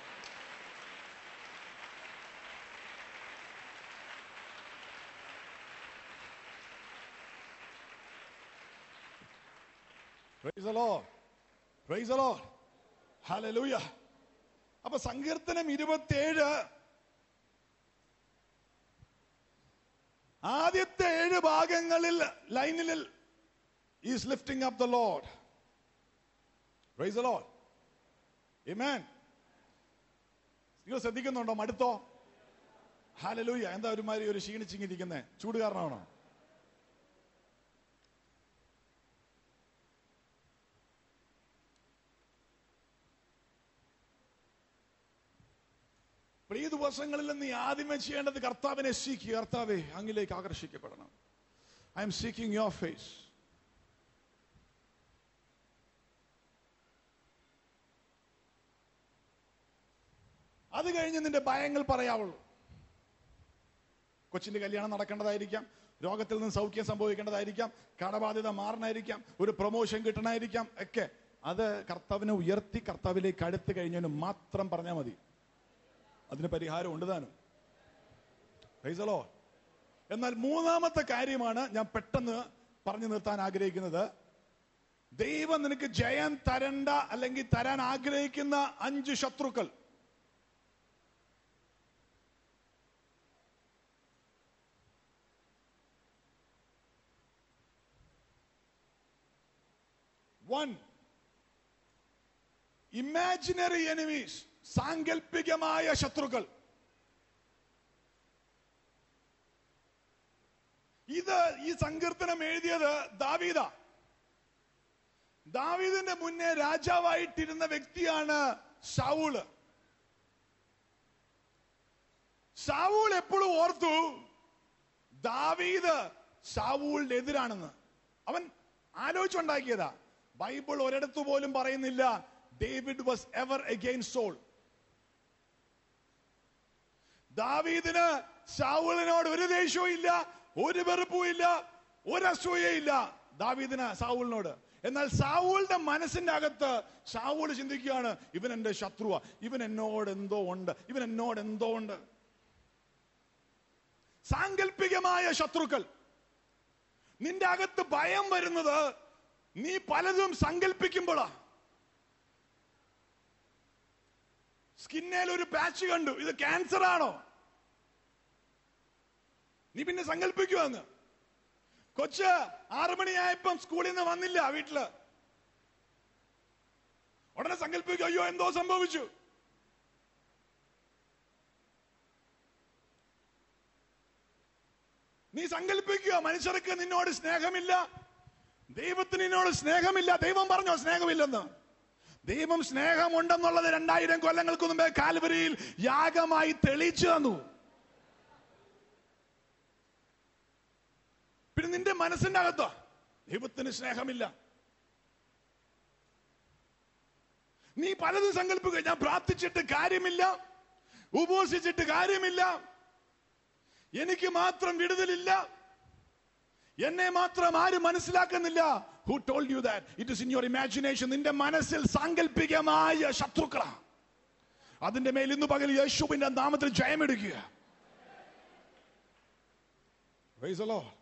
Praise the Lord. Praise the Lord. Hallelujah. അപ്പൊ സങ്കീർത്തനം ഇരുപത്തിയേഴ് ആദ്യത്തെ ഏഴ് ഭാഗങ്ങളിൽ ലൈനിൽ is lifting up the Lord praise the Lord Amen. നിങ്ങൾ ശ്രദ്ധിക്കുന്നുണ്ടോ മടുത്തോ ഹാലലൂയ എന്താ ഒരുമാതിരി ഒരു ക്ഷീണിച്ചിങ്ങിരിക്കുന്നേ ചൂട് കാരണമാണോ അപ്പോൾ ഈ ദിവസങ്ങളിൽ നീ ആദ്യമേ ചെയ്യേണ്ടത് കർത്താവിനെ സീക്കുക കർത്താവെ അങ്ങിലേക്ക് ആകർഷിക്കപ്പെടണം I am seeking your face അത് കഴിഞ്ഞ് നിന്റെ ഭയങ്ങൾ പറയാവുള്ളൂ കൊച്ചിന്റെ കല്യാണം നടക്കേണ്ടതായിരിക്കാം രോഗത്തിൽ നിന്ന് സൗഖ്യം സംഭവിക്കേണ്ടതായിരിക്കാം കടബാധ്യത മാറണമായിരിക്കാം ഒരു പ്രൊമോഷൻ കിട്ടണമായിരിക്കാം ഒക്കെ അത് കർത്താവിനെ ഉയർത്തി കർത്താവിലേക്ക് അടുത്ത് കഴിഞ്ഞതിന് മാത്രം പറഞ്ഞാൽ മതി അതിന് പരിഹാരം ഉണ്ട് താനും Praise the Lord. എന്നാൽ മൂന്നാമത്തെ കാര്യമാണ് ഞാൻ പെട്ടെന്ന് പറഞ്ഞു നിർത്താൻ ആഗ്രഹിക്കുന്നത് ദൈവം നിനക്ക് ജയം തരണ്ട അല്ലെങ്കിൽ തരാൻ ആഗ്രഹിക്കുന്ന അഞ്ച് ശത്രുക്കൾ വൺ ഇമാജിനറി എനിമീസ് സാങ്കല്പികമായ ശത്രുക്കൾ ഇത് ഈ സങ്കീർത്തനം എഴുതിയത് ദാവീദ ദാവീദിന്റെ മുന്നേ രാജാവായിട്ടിരുന്ന വ്യക്തിയാണ് ഷാവൂള് ഷാവൂൾ എപ്പോഴും ഓർത്തു ദാവീദ് ഷാവൂളിന്റെ എതിരാണെന്ന് അവൻ ആലോചിച്ചുണ്ടാക്കിയതാ ബൈബിൾ ഒരിടത്തു പോലും പറയുന്നില്ല David was ever against Saul ദാവീദിന് ഷാവൂളിനോട് ഒരു ദേഷ്യവും ഇല്ല ഒരു വെറുപ്പും ഇല്ല ഒരു അസൂയയില്ല ദാവീദിന് സാവൂളിനോട് എന്നാൽ സാവൂളിന്റെ മനസ്സിന്റെ അകത്ത് സാവൂൾ ചിന്തിക്കുകയാണ് ഇവൻ എന്റെ ശത്രുവ ഇവൻ എന്നോട് എന്തോ ഉണ്ട് ഇവൻ എന്നോട് എന്തോ ഉണ്ട് സാങ്കല്പികമായ ശത്രുക്കൾ നിന്റെ അകത്ത് ഭയം വരുന്നത് നീ പലതും സങ്കല്പിക്കുമ്പോഴാ സ്കിന്നേൽ ഒരു പാച്ച് കണ്ടു ഇത് ക്യാൻസർ ആണോ നീ പിന്നെ സങ്കല്പിക്കുവാന്ന് കൊച്ച് ആറു മണിയായപ്പം സ്കൂളിൽ നിന്ന് വന്നില്ല വീട്ടില് ഉടനെ സങ്കല്പിക്കും അയ്യോ എന്തോ സംഭവിച്ചു നീ സങ്കല്പിക്കുക മനുഷ്യർക്ക് നിന്നോട് സ്നേഹമില്ല ദൈവത്തിന് നിന്നോട് സ്നേഹമില്ല ദൈവം പറഞ്ഞോ സ്നേഹമില്ലെന്ന് ദൈവം സ്നേഹമുണ്ടെന്നുള്ളത് രണ്ടായിരം കൊല്ലങ്ങൾക്ക് മുമ്പേ കാൽവരിയിൽ യാഗമായി തെളിയിച്ചു തന്നു പിന്നെ നിന്റെ മനസ്സിന്റെ അകത്തോ ദൈവത്തിന് സ്നേഹമില്ല നീ പലതും സങ്കല്പിക്കുക ഞാൻ പ്രാർത്ഥിച്ചിട്ട് കാര്യമില്ല ഉപവസിച്ചിട്ട് കാര്യമില്ല എനിക്ക് മാത്രം വിടുതലില്ല എന്നെ മാത്രം ആരും മനസ്സിലാക്കുന്നില്ല who told you that it is in your imagination നിന്റെ മനസ്സിൽ സാങ്കല്പികമായ ശത്രുക്കളാ അതിന്റെ മേൽ ഇന്ന് പകൽ യേശുവിന്റെ നാമത്തിൽ ജയമെടുക്കുക Praise the Lord.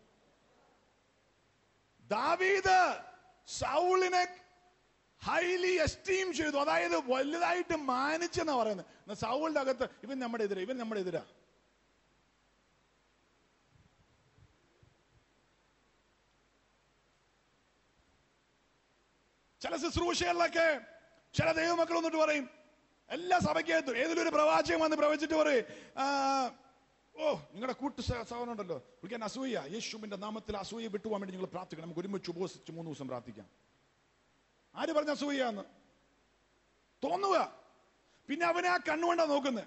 ദാവീദ് സൗളിനെ ഹൈലി എസ്റ്റീം ചെയ്തു അതായത് വലുതായിട്ട് മാനിച്ചെന്നാ പറയുന്നത് എന്നാ സൗളിന്റെ അകത്ത് ഇവൻ നമ്മുടെ എതിരാ ഇവൻ നമ്മുടെ എതിരാ ചില ശുശ്രൂഷകളിലൊക്കെ ചില ദൈവമക്കൾ വന്നിട്ട് പറയും എല്ലാ സഭയ്ക്കകത്തും ഏതെങ്കിലും ഒരു പ്രവാചകൻ വന്ന് പ്രവചിച്ചിട്ട് പറയും ആ, ഓ നിങ്ങളുടെ കൂട്ട് സ- സഹോദരൻ ഉണ്ടല്ലോ വിളിക്കാൻ അസൂയ യേശുവിന്റെ നാമത്തിൽ അസൂയ വിട്ടുപോകാൻ വേണ്ടി നിങ്ങൾ പ്രാർത്ഥിക്കണം നമുക്ക് ഒരുമിച്ച് ഉപവസിച്ച് മൂന്ന് ദിവസം പ്രാർത്ഥിക്കാം ആര് പറഞ്ഞ അസൂയാന്ന് തോന്നുക പിന്നെ അവനെ ആ കണ്ണുകൊണ്ടാ നോക്കുന്നത്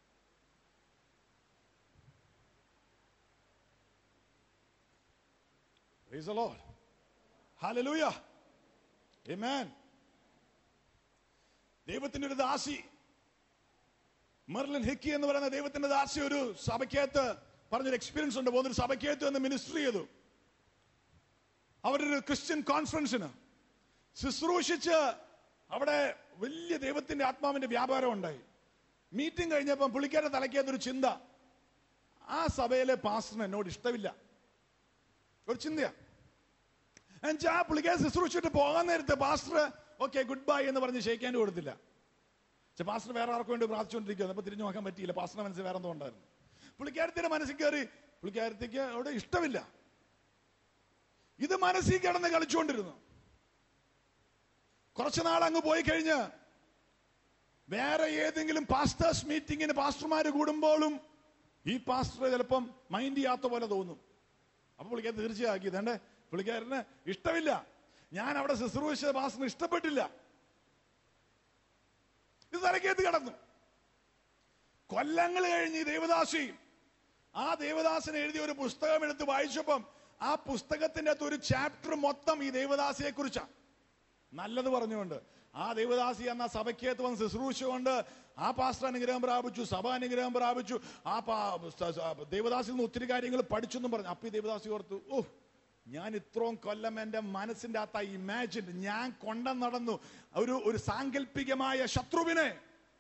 Praise the Lord. Hallelujah. Amen. ദൈവത്തിന്റെ ഒരു ദാസി മെർലിൻ ഹിക്കി എന്ന് പറയുന്ന ദൈവത്തിന്റെ ദാസി ഒരു സഭയ്ക്കകത്ത് പറഞ്ഞൊരു എക്സ്പീരിയൻസ് ഉണ്ട് പോകുന്നൊരു സഭയ്ക്കകത്ത് എന്ന് മിനിസ്ട്രി ചെയ്തു അവരൊരു ക്രിസ്ത്യൻ കോൺഫറൻസിന് ശുശ്രൂഷിച്ച് അവിടെ വലിയ ദൈവത്തിന്റെ ആത്മാവിന്റെ വ്യാപാരം ഉണ്ടായി മീറ്റിംഗ് കഴിഞ്ഞപ്പോൾ പുള്ളിക്കാരുടെ തലയ്ക്കകത്തൊരു ചിന്ത ആ സഭയിലെ പാസ്റ്ററിന് എന്നോട് ഇഷ്ടമില്ല ഒരു ചിന്തയാ എന്നുവെച്ചാൽ ആ പുള്ളിക്കാരെ ശുശ്രൂഷിച്ചിട്ട് പോകാൻ നേരത്തെ പാസ്റ്റർ ഓക്കെ ഗുഡ് ബൈ എന്ന് പറഞ്ഞ് ഷെയ്ക്കാൻ കൊടുത്തില്ല പക്ഷെ പാസ്റ്റർ വേറെ ആർക്കും വേണ്ടി പ്രാർത്ഥിച്ചുകൊണ്ടിരിക്കുകയാണ് അപ്പൊ തിരിഞ്ഞു നോക്കാൻ പറ്റിയില്ല പാസ്റ്ററിന്റെ മനസ്സിൽ വേറെ എന്തോ ഉണ്ടായിരുന്നു പുള്ളിക്കാരത്തിന്റെ മനസ്സിൽ കയറി പുള്ളിക്കാരത്തേക്ക് അവിടെ ഇഷ്ടമില്ല ഇത് മനസ്സിൽ കിടന്ന് കളിച്ചുകൊണ്ടിരുന്നു കുറച്ചു നാൾ അങ്ങ് പോയി കഴിഞ്ഞ് വേറെ ഏതെങ്കിലും പാസ്റ്റേഴ്സ് മീറ്റിങ്ങിന് പാസ്റ്റർമാര് കൂടുമ്പോഴും ഈ പാസ്റ്റർ ചിലപ്പം മൈൻഡ് ചെയ്യാത്ത പോലെ തോന്നും അപ്പൊ പുള്ളിക്കാരൻ തീർച്ചയാക്കി ഇതേണ്ട പുള്ളിക്കാരന് ഇഷ്ടമില്ല ഞാൻ അവിടെ ശുശ്രൂഷിച്ച പാസ്റ്ററിന് ഇഷ്ടപ്പെട്ടില്ല ഇത് തലക്കേത്ത് കിടന്നു കൊല്ലങ്ങൾ കഴിഞ്ഞ് ഈ ദേവദാസി ആ ദേവദാസൻ എഴുതിയ ഒരു പുസ്തകം എടുത്ത് വായിച്ചപ്പം ആ പുസ്തകത്തിന്റെ അകത്ത് ഒരു ചാപ്റ്റർ മൊത്തം ഈ ദേവദാസിയെ കുറിച്ചാണ് നല്ലത് പറഞ്ഞുകൊണ്ട് ആ ദേവദാസി എന്ന സഭയ്ക്കകത്ത് വന്ന് ശുശ്രൂഷിച്ചുകൊണ്ട് ആ പാസ്റ്റർ അനുഗ്രഹം പ്രാപിച്ചു സഭ അനുഗ്രഹം പ്രാപിച്ചു ആ പാ- സ- സ- ദേവദാസിൽ നിന്ന് ഒത്തിരി കാര്യങ്ങൾ പഠിച്ചെന്നും പറഞ്ഞു അപ്പൊ ഈ ദേവദാസി ഓർത്തു ഓ ഞാൻ ഇത്രയും കൊല്ലം എന്റെ മനസ്സിന്റെ അകത്ത് ഇമാജിൻ ഞാൻ കൊണ്ട നടന്നു ഒരു ഒരു സാങ്കല്പികമായ ശത്രുവിനെ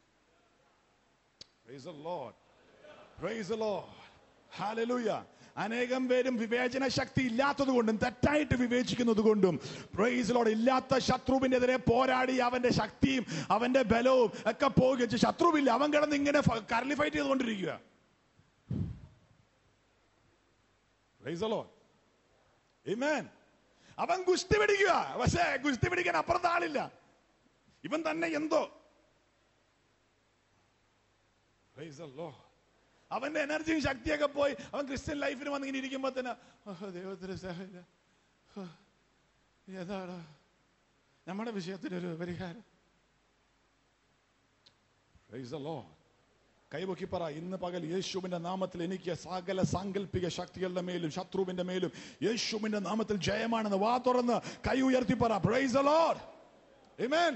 Praise the Lord. Praise the Lord. Hallelujah. അനേകം പേരും വിവേചന ശക്തി ഇല്ലാത്തത് കൊണ്ടും തെറ്റായിട്ട് വിവേചിക്കുന്നത് കൊണ്ടും പ്രൈസ് ലോഡ് ഇല്ലാത്ത ശത്രുവിനെതിരെ പോരാടി അവന്റെ ശക്തിയും അവന്റെ ബലവും ഒക്കെ പോകുക ശത്രുവില്ല അവൻ കിടന്ന് ഇങ്ങനെ കരലി ഫൈറ്റ് ചെയ്തുകൊണ്ടിരിക്കുക Praise the Lord. Amen. അവൻ ഗുസ്തി പിടിക്കുക പക്ഷേ ഗുസ്തി പിടിക്കാൻ അപ്പുറത്ത് ആളില്ല ഇവൻ തന്നെ എന്തോ Praise the Lord. അവന്റെ എനർജിയും ശക്തിയൊക്കെ പോയി അവൻ ക്രിസ്ത്യൻ ലൈഫിൽ വന്ന് ഇങ്ങനെ ഇരിക്കുമ്പോ തന്നെ "ഓഹ്, ദൈവത്തിന് സഹായില്ല ഓഹ്, ഏതാണ് നമ്മുടെ വിഷയത്തിനൊരു പരിഹാരം Praise the Lord. കൈപൊക്കി പറ ഇന്ന് പകൽ യേശുവിന്റെ നാമത്തിൽ എനിക്ക് സകല സാങ്കല്പിക ശക്തികളുടെ മേലും ശത്രുവിന്റെ മേലും യേശുവിന്റെ നാമത്തിൽ ജയമാണെന്ന് വാ തുറന്ന് കൈ ഉയർത്തി പറ praise the Lord. Amen.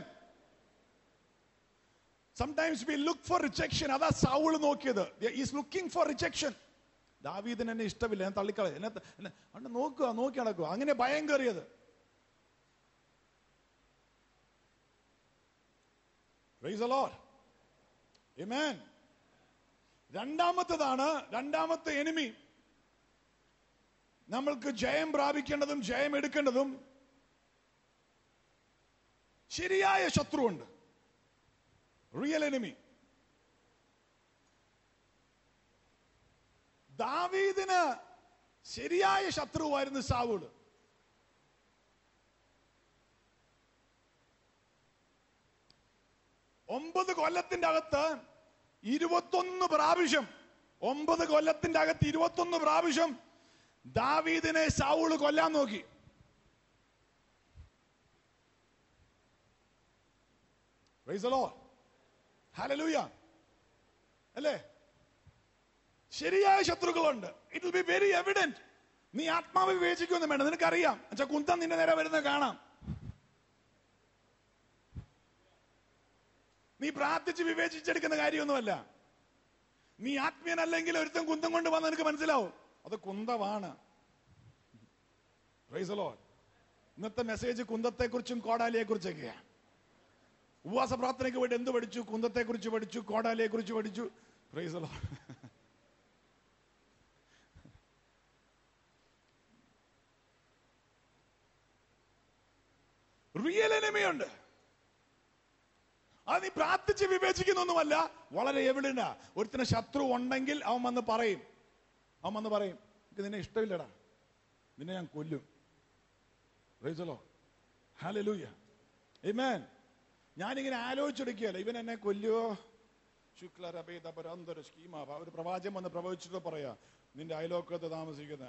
Sometimes we look for rejection അതാ സൗൾ നോക്കിയത് ഈസ് ലുക്കിംഗ് ഫോർ റിജക്ഷൻ ദാവീദിന് എന്നെ ഇഷ്ടമില്ല ഞാൻ തള്ളിക്കള എന്നെ എന്നെ അണ്ട് നോക്കുക നോക്കി നടക്കുക അങ്ങനെ ഭയം കയറിയത് Praise the Lord. Amen. രണ്ടാമത്തതാണ് രണ്ടാമത്തെ എനിമി നമ്മൾക്ക് ജയം പ്രാപിക്കേണ്ടതും ജയം എടുക്കേണ്ടതും ശരിയായ ശത്രുവുണ്ട് റിയൽ എനിമി ദാവീദിന് ശരിയായ ശത്രുവായിരുന്നു സാവൂള് ഒമ്പത് കൊല്ലത്തിന്റെ അകത്ത് ഇരുപത്തൊന്ന് പ്രാവശ്യം ഒമ്പത് കൊല്ലത്തിന്റെ അകത്ത് ഇരുപത്തൊന്ന് പ്രാവശ്യം ദാവീദിനെ സാവൂള് കൊല്ലാൻ നോക്കി Praise the Lord. ഹലലൂയ അല്ലേ ശരിയായ ശത്രുക്കളുണ്ട് it will be very evident നീ ആത്മാവ് വിവേചിക്കൊന്നും വേണ്ട നിനക്കറിയാം എന്നുവെച്ചാൽ കുന്തം നിന്റെ നേരെ വരുന്നത് കാണാം നീ പ്രാർത്ഥിച്ച് വിവേചിച്ചെടുക്കുന്ന കാര്യമൊന്നുമല്ല നീ ആത്മീയനല്ലെങ്കിൽ ഒരുത്തൻ കുന്തം കൊണ്ട് വന്ന് നിനക്ക് മനസ്സിലാവും അത് കുന്തമാണ് Praise the Lord. ഇന്നത്തെ മെസ്സേജ് കുന്തത്തെക്കുറിച്ചും കോടാലിയെ കുറിച്ചൊക്കെയാണ് ഉപവാസ പ്രാർത്ഥനയ്ക്ക് വേണ്ടി എന്ത് പഠിച്ചു കുന്തത്തെ കുറിച്ച് പഠിച്ചു കോടാലിയെ കുറിച്ച് പഠിച്ചു പ്രൈസ് റിയൽ എനിമയുണ്ട് അത് നീ പ്രാർത്ഥിച്ച് വിവേചിക്കുന്നൊന്നുമല്ല വളരെ എവിടെയാ ഒരുത്തിന് ശത്രു ഉണ്ടെങ്കിൽ അവൻ വന്ന് പറയും അവൻ വന്ന് പറയും എനിക്ക് നിന്നെ ഇഷ്ടമില്ലടാ നിന്നെ ഞാൻ കൊല്ലും പ്രൈസലോ ഹാലലൂയ Amen. ഞാനിങ്ങനെ ആലോചിച്ചെടുക്കുകയല്ല ഇവൻ എന്നെ കൊല്ലുവോ ശുക്ലരഭേദ പരാന്തര സ്കീമ ഒരു പ്രവാചകം വന്ന് പ്രവചിച്ചിട്ട് പറയാ നിന്റെ അയലോക്കത്ത് താമസിക്കുന്ന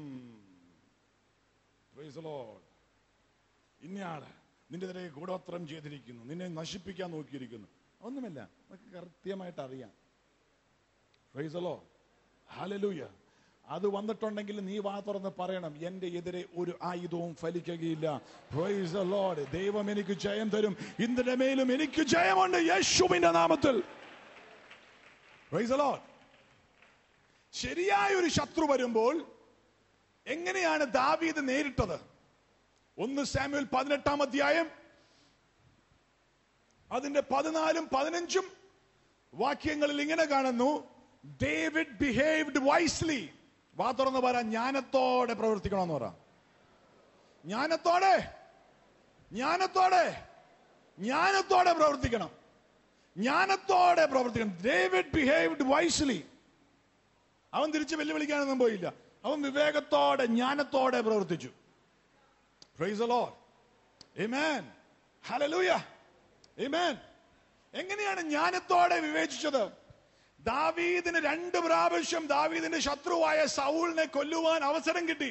ഇന്നയാള് നിന്റെ നേരെ ഗൂഢോത്രം ചെയ്തിരിക്കുന്നു നിന്നെ നശിപ്പിക്കാൻ നോക്കിയിരിക്കുന്നു ഒന്നുമില്ല നമുക്ക് കൃത്യമായിട്ട് അറിയാം ഫ്രൈസലോ ഹാലലൂയ അത് വന്നിട്ടുണ്ടെങ്കിൽ നീ വാ തുറന്ന് പറയണം എന്റെ എതിരെ ഒരു ആയുധവും ഫലിക്കുകയില്ല Praise the Lord. ദൈവം എനിക്ക് ജയം തരും ഇന്ദിന്റെ മേലും എനിക്ക് ജയമുണ്ട് യേശുവിന്റെ നാമത്തിൽ Praise the Lord. ശരിയായ ഒരു ശത്രു വരുമ്പോൾ എങ്ങനെയാണ് ദാവീദ് നേരിട്ടത് ഒന്ന് സാമ്യുൽ പതിനെട്ടാം അധ്യായം അതിന്റെ പതിനാലും പതിനഞ്ചും വാക്യങ്ങളിൽ ഇങ്ങനെ കാണുന്നു ഡേവിഡ് ബിഹേവ്ഡ് വൈസ്ലി വാ തുറന്ന് പറ ജ്ഞാനത്തോടെ പ്രവർത്തിക്കണമെന്ന് പറ ജ്ഞാനത്തോടെ ജ്ഞാനത്തോടെ ജ്ഞാനത്തോടെ പ്രവർത്തിക്കണം ജ്ഞാനത്തോടെ പ്രവർത്തിക്കണം ഡേവിഡ് ബിഹേവ്ഡ് വൈസ്ലി അവൻ തിരിച്ച് വെല്ലുവിളിക്കാനൊന്നും പോയില്ല അവൻ വിവേകത്തോടെ ജ്ഞാനത്തോടെ പ്രവർത്തിച്ചു Praise the Lord. Amen. Hallelujah. Amen. എങ്ങനെയാണ് ജ്ഞാനത്തോടെ വിവേചിച്ചത് ദാവീദിന് രണ്ട് പ്രാവശ്യം ദാവീദിന്റെ ശത്രുവായ സൗളിനെ കൊല്ലുവാൻ അവസരം കിട്ടി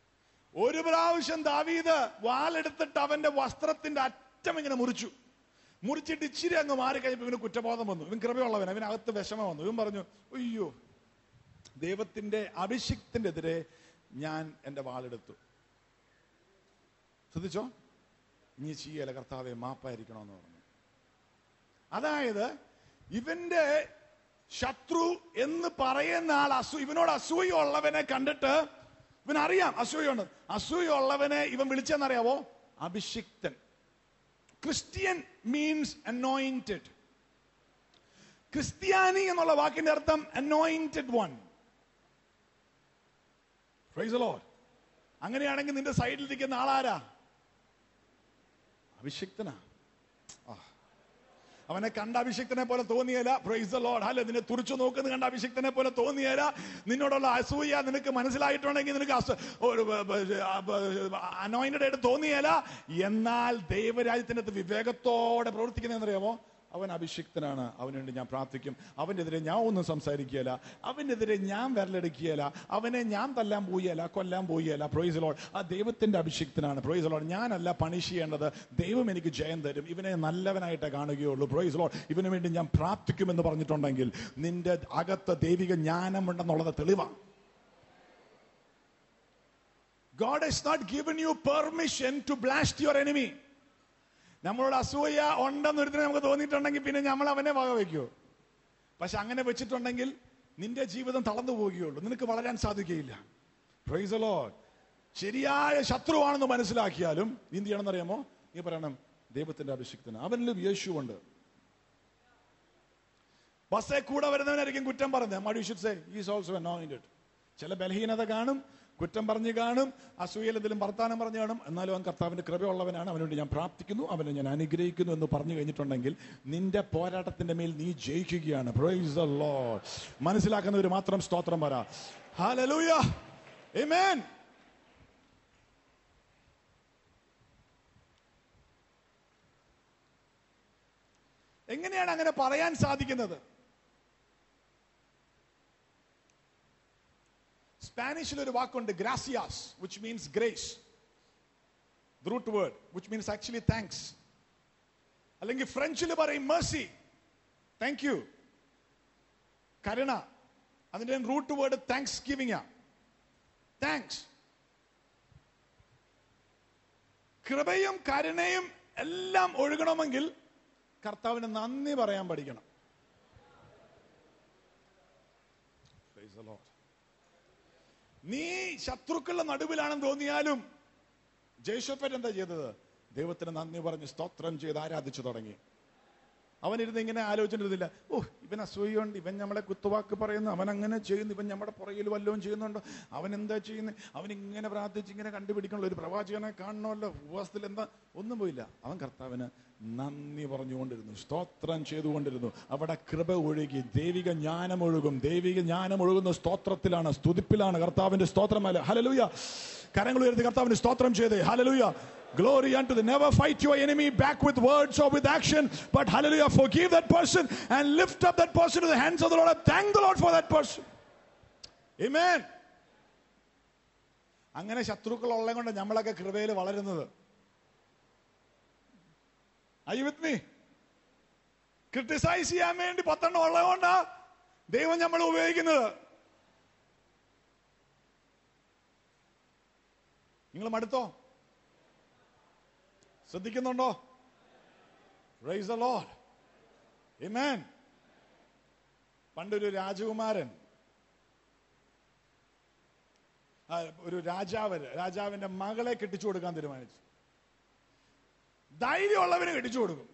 ഒരു പ്രാവശ്യം ദാവീദ് വാലെടുത്തിട്ട് അവന്റെ വസ്ത്രത്തിന്റെ അറ്റം ഇങ്ങനെ മുറിച്ചു മുറിച്ചിട്ട് ഇച്ചിരി അങ്ങ് മാറി കഴിഞ്ഞപ്പോൾ ഇവന് കുറ്റബോധം വന്നു ഇവൻ കൃപയുള്ളവൻ അവനകത്ത് വിഷമം വന്നു ഇവൻ പറഞ്ഞു അയ്യോ ദൈവത്തിന്റെ അഭിഷിക്തന്റെ എതിരെ ഞാൻ എന്റെ വാളെടുത്തു ശ്രദ്ധിച്ചോ ഇനി ചെയ്യല കർത്താവെ മാപ്പായിരിക്കണമെന്ന് പറഞ്ഞു അതായത് ഇവന്റെ ശത്രു എന്ന് പറയുന്ന ആൾ അസൂ ഇവനോട് അസൂയ ഉള്ളവനെ കണ്ടിട്ട് ഇവനറിയാം അസൂയുണ്ട് അസൂയ ഉള്ളവനെ ഇവൻ വിളിച്ചെന്നറിയാവോ അഭിഷിക്തൻ ക്രിസ്ത്യൻ മീൻസ് അനോയിന്റഡ് ക്രിസ്ത്യാനി എന്നുള്ള വാക്കിന്റെ അർത്ഥം അനോയിന്റഡ് വൺ പ്രൈസ് ലോഡ് അങ്ങനെയാണെങ്കിൽ നിന്റെ സൈഡിൽ നിൽക്കുന്ന ആളാരാ അഭിഷിക്തനാ ആ. അവനെ കണ്ട അഭിഷിക്തനെ പോലെ തോന്നിയല്ല പ്രൈസ് ലോഡ് അല്ല നിന്നെ തുറിച്ചു നോക്കുന്ന കണ്ട അഭിഷിക്തനെ പോലെ തോന്നിയല്ല നിന്നോടുള്ള അസൂയ നിനക്ക് മനസ്സിലായിട്ടുണ്ടെങ്കിൽ നിനക്ക് അനോയിന്റഡ് ആയിട്ട് തോന്നിയല്ല എന്നാൽ ദൈവരാജ്യത്തിന്റെ അകത്ത് വിവേകത്തോടെ പ്രവർത്തിക്കുന്നതെന്നറിയാമോ അവൻ അഭിഷിക്തനാണ് അവന് വേണ്ടി ഞാൻ പ്രാർത്ഥിക്കും അവനെതിരെ ഞാൻ ഒന്നും സംസാരിക്കുകയില്ല അവനെതിരെ ഞാൻ വിരലെടുക്കുകയില്ല അവനെ ഞാൻ തല്ലാൻ പോയല്ല കൊല്ലാൻ പോയല്ല പ്രൊയ്സ് ലോഡ് ആ ദൈവത്തിന്റെ അഭിഷിക്തനാണ് പ്രൊയ്സ് ലോഡ് ഞാനല്ല പണിഷ് ചെയ്യേണ്ടത് ദൈവം എനിക്ക് ജയം തരും ഇവനെ നല്ലവനായിട്ടേ കാണുകയുള്ളൂ പ്രൊയ്സ് ലോഡ് ഇവന് വേണ്ടി ഞാൻ പ്രാർത്ഥിക്കുമെന്ന് പറഞ്ഞിട്ടുണ്ടെങ്കിൽ നിന്റെ അകത്ത് ദൈവിക ജ്ഞാനമുണ്ടെന്നുള്ളത് തെളിവാണ് God has not given you permission to blast your enemy. നമ്മളോട് അസൂയ ഉണ്ടെന്ന് ഒരുത്തിനെ നമുക്ക് തോന്നിയിട്ടുണ്ടെങ്കിൽ പിന്നെ നമ്മൾ അവനെ വക വയ്ക്കുമോ പക്ഷെ അങ്ങനെ വെച്ചിട്ടുണ്ടെങ്കിൽ നിന്റെ ജീവിതം തളർന്നു പോവുകയുള്ളൂ നിനക്ക് വളരാൻ സാധിക്കുകയില്ല പ്രൈസ് ലോഡ് ശരിയായ ശത്രുവാണെന്ന് മനസ്സിലാക്കിയാലും നീ എന്ത് ചെയ്യണമെന്ന് അറിയാമോ നീ പറയണം ദൈവത്തിന്റെ അഭിഷിക്തന് അവനിലും യേശുവുണ്ട് ബസ്സേ കൂടെ വരുന്നവനായിരിക്കും കുറ്റം പറഞ്ഞത് മടി should say is also anointed ചില ബലഹീനത കാണും കുറ്റം പറഞ്ഞു കാണും അസൂയയിൽ എന്തെങ്കിലും വർത്താനം പറഞ്ഞു കാണും എന്നാലും അവൻ കർത്താവിന്റെ കൃപയുള്ളവനാണ് അവന് വേണ്ടി ഞാൻ പ്രാർത്ഥിക്കുന്നു അവനെ ഞാൻ അനുഗ്രഹിക്കുന്നു എന്ന് പറഞ്ഞു കഴിഞ്ഞിട്ടുണ്ടെങ്കിൽ നിന്റെ പോരാട്ടത്തിന്റെ മേൽ നീ ജയിക്കുകയാണ് Praise the Lord. മനസ്സിലാക്കുന്നവർ മാത്രം സ്തോത്രം പറ ഹല്ലേലൂയ ആമേൻ എങ്ങനെയാണ് അങ്ങനെ പറയാൻ സാധിക്കുന്നത് സ്പാനിഷിൽ ഒരു വാക്കുണ്ട് ഗ്രാസിയാസ് which means grace root word which means actually thanks അല്ലെങ്കിൽ ഫ്രഞ്ചിൽ പറയും മേഴ്സി താങ്ക് യു കരുണ അതിന്റെ root word thanksgiving thanks കൃപയും കരുണയും എല്ലാം ഒഴുകണമെങ്കിൽ കർത്താവിന് നന്ദി പറയാൻ പഠിക്കണം Praise the Lord. നീ ശത്രുക്കളുടെ നടുവിലാണെന്ന് തോന്നിയാലും ജയ്ഷോപ്പറ്റ് എന്താ ചെയ്തത് ദൈവത്തിന് നന്ദി പറഞ്ഞ് സ്തോത്രം ചെയ്ത് ആരാധിച്ചു തുടങ്ങി അവനിരുന്ന് ഇങ്ങനെ ആലോചിച്ചിരുന്നില്ല ഓ ഇവൻ അസൂയുണ്ട് ഇവൻ നമ്മളെ കുത്തുവാക്ക് പറയുന്നു അവൻ അങ്ങനെ ചെയ്യുന്നു ഇവൻ നമ്മുടെ പുറകിൽ വല്ലതും ചെയ്യുന്നുണ്ടോ അവൻ എന്താ ചെയ്യുന്നത് അവൻ ഇങ്ങനെ പ്രാർത്ഥിച്ച് ഇങ്ങനെ കണ്ടുപിടിക്കണല്ലോ ഒരു പ്രവാചകനെ കാണണമല്ലോ ഉപവാസത്തിൽ എന്താ ഒന്നും പോയില്ല അവൻ കർത്താവിന് നന്ദി പറഞ്ഞുകൊണ്ടിരുന്നു സ്തോത്രം ചെയ്തുകൊണ്ടിരുന്നു അവിടെ കൃപ ഒഴുകി ദൈവിക ജ്ഞാനം ഒഴുകും ദൈവിക ജ്ഞാനം ഒഴുകുന്ന സ്തോത്രത്തിലാണ് സ്തുതിപ്പിലാണ് കർത്താവിന്റെ സ്തോത്രമല്ല ഹലലൂയ കരങ്ങൾ ഉയർത്തി കർത്താവിന് സ്തോത്രം ചെയ്തേ ഹലലൂയ Glory unto the never fight your enemy back with words or with action, but hallelujah, forgive that person and lift up that person to the hands of the Lord and thank the Lord for that person. Amen. അങ്ങനെ ശത്രുക്കൾ ഉള്ളത് കൊണ്ട് നമ്മളൊക്കെ കൃപയിൽ വളരുന്നത് Are you with me? Criticize ചെയ്യാൻ വേണ്ടി പത്തെണ്ണം ഉള്ളതുകൊണ്ടാ ദൈവം നമ്മൾ ഉപയോഗിക്കുന്നത് നിങ്ങൾ മടുത്തോ ശ്രദ്ധിക്കുന്നുണ്ടോ Praise the Lord. Amen. പണ്ടൊരു രാജകുമാരൻ ആ, ഒരു രാജാവ് രാജാവിന്റെ മകളെ കെട്ടിച്ചു കൊടുക്കാൻ തീരുമാനിച്ചു ധൈര്യമുള്ളവന് കെട്ടിച്ചു കൊടുക്കും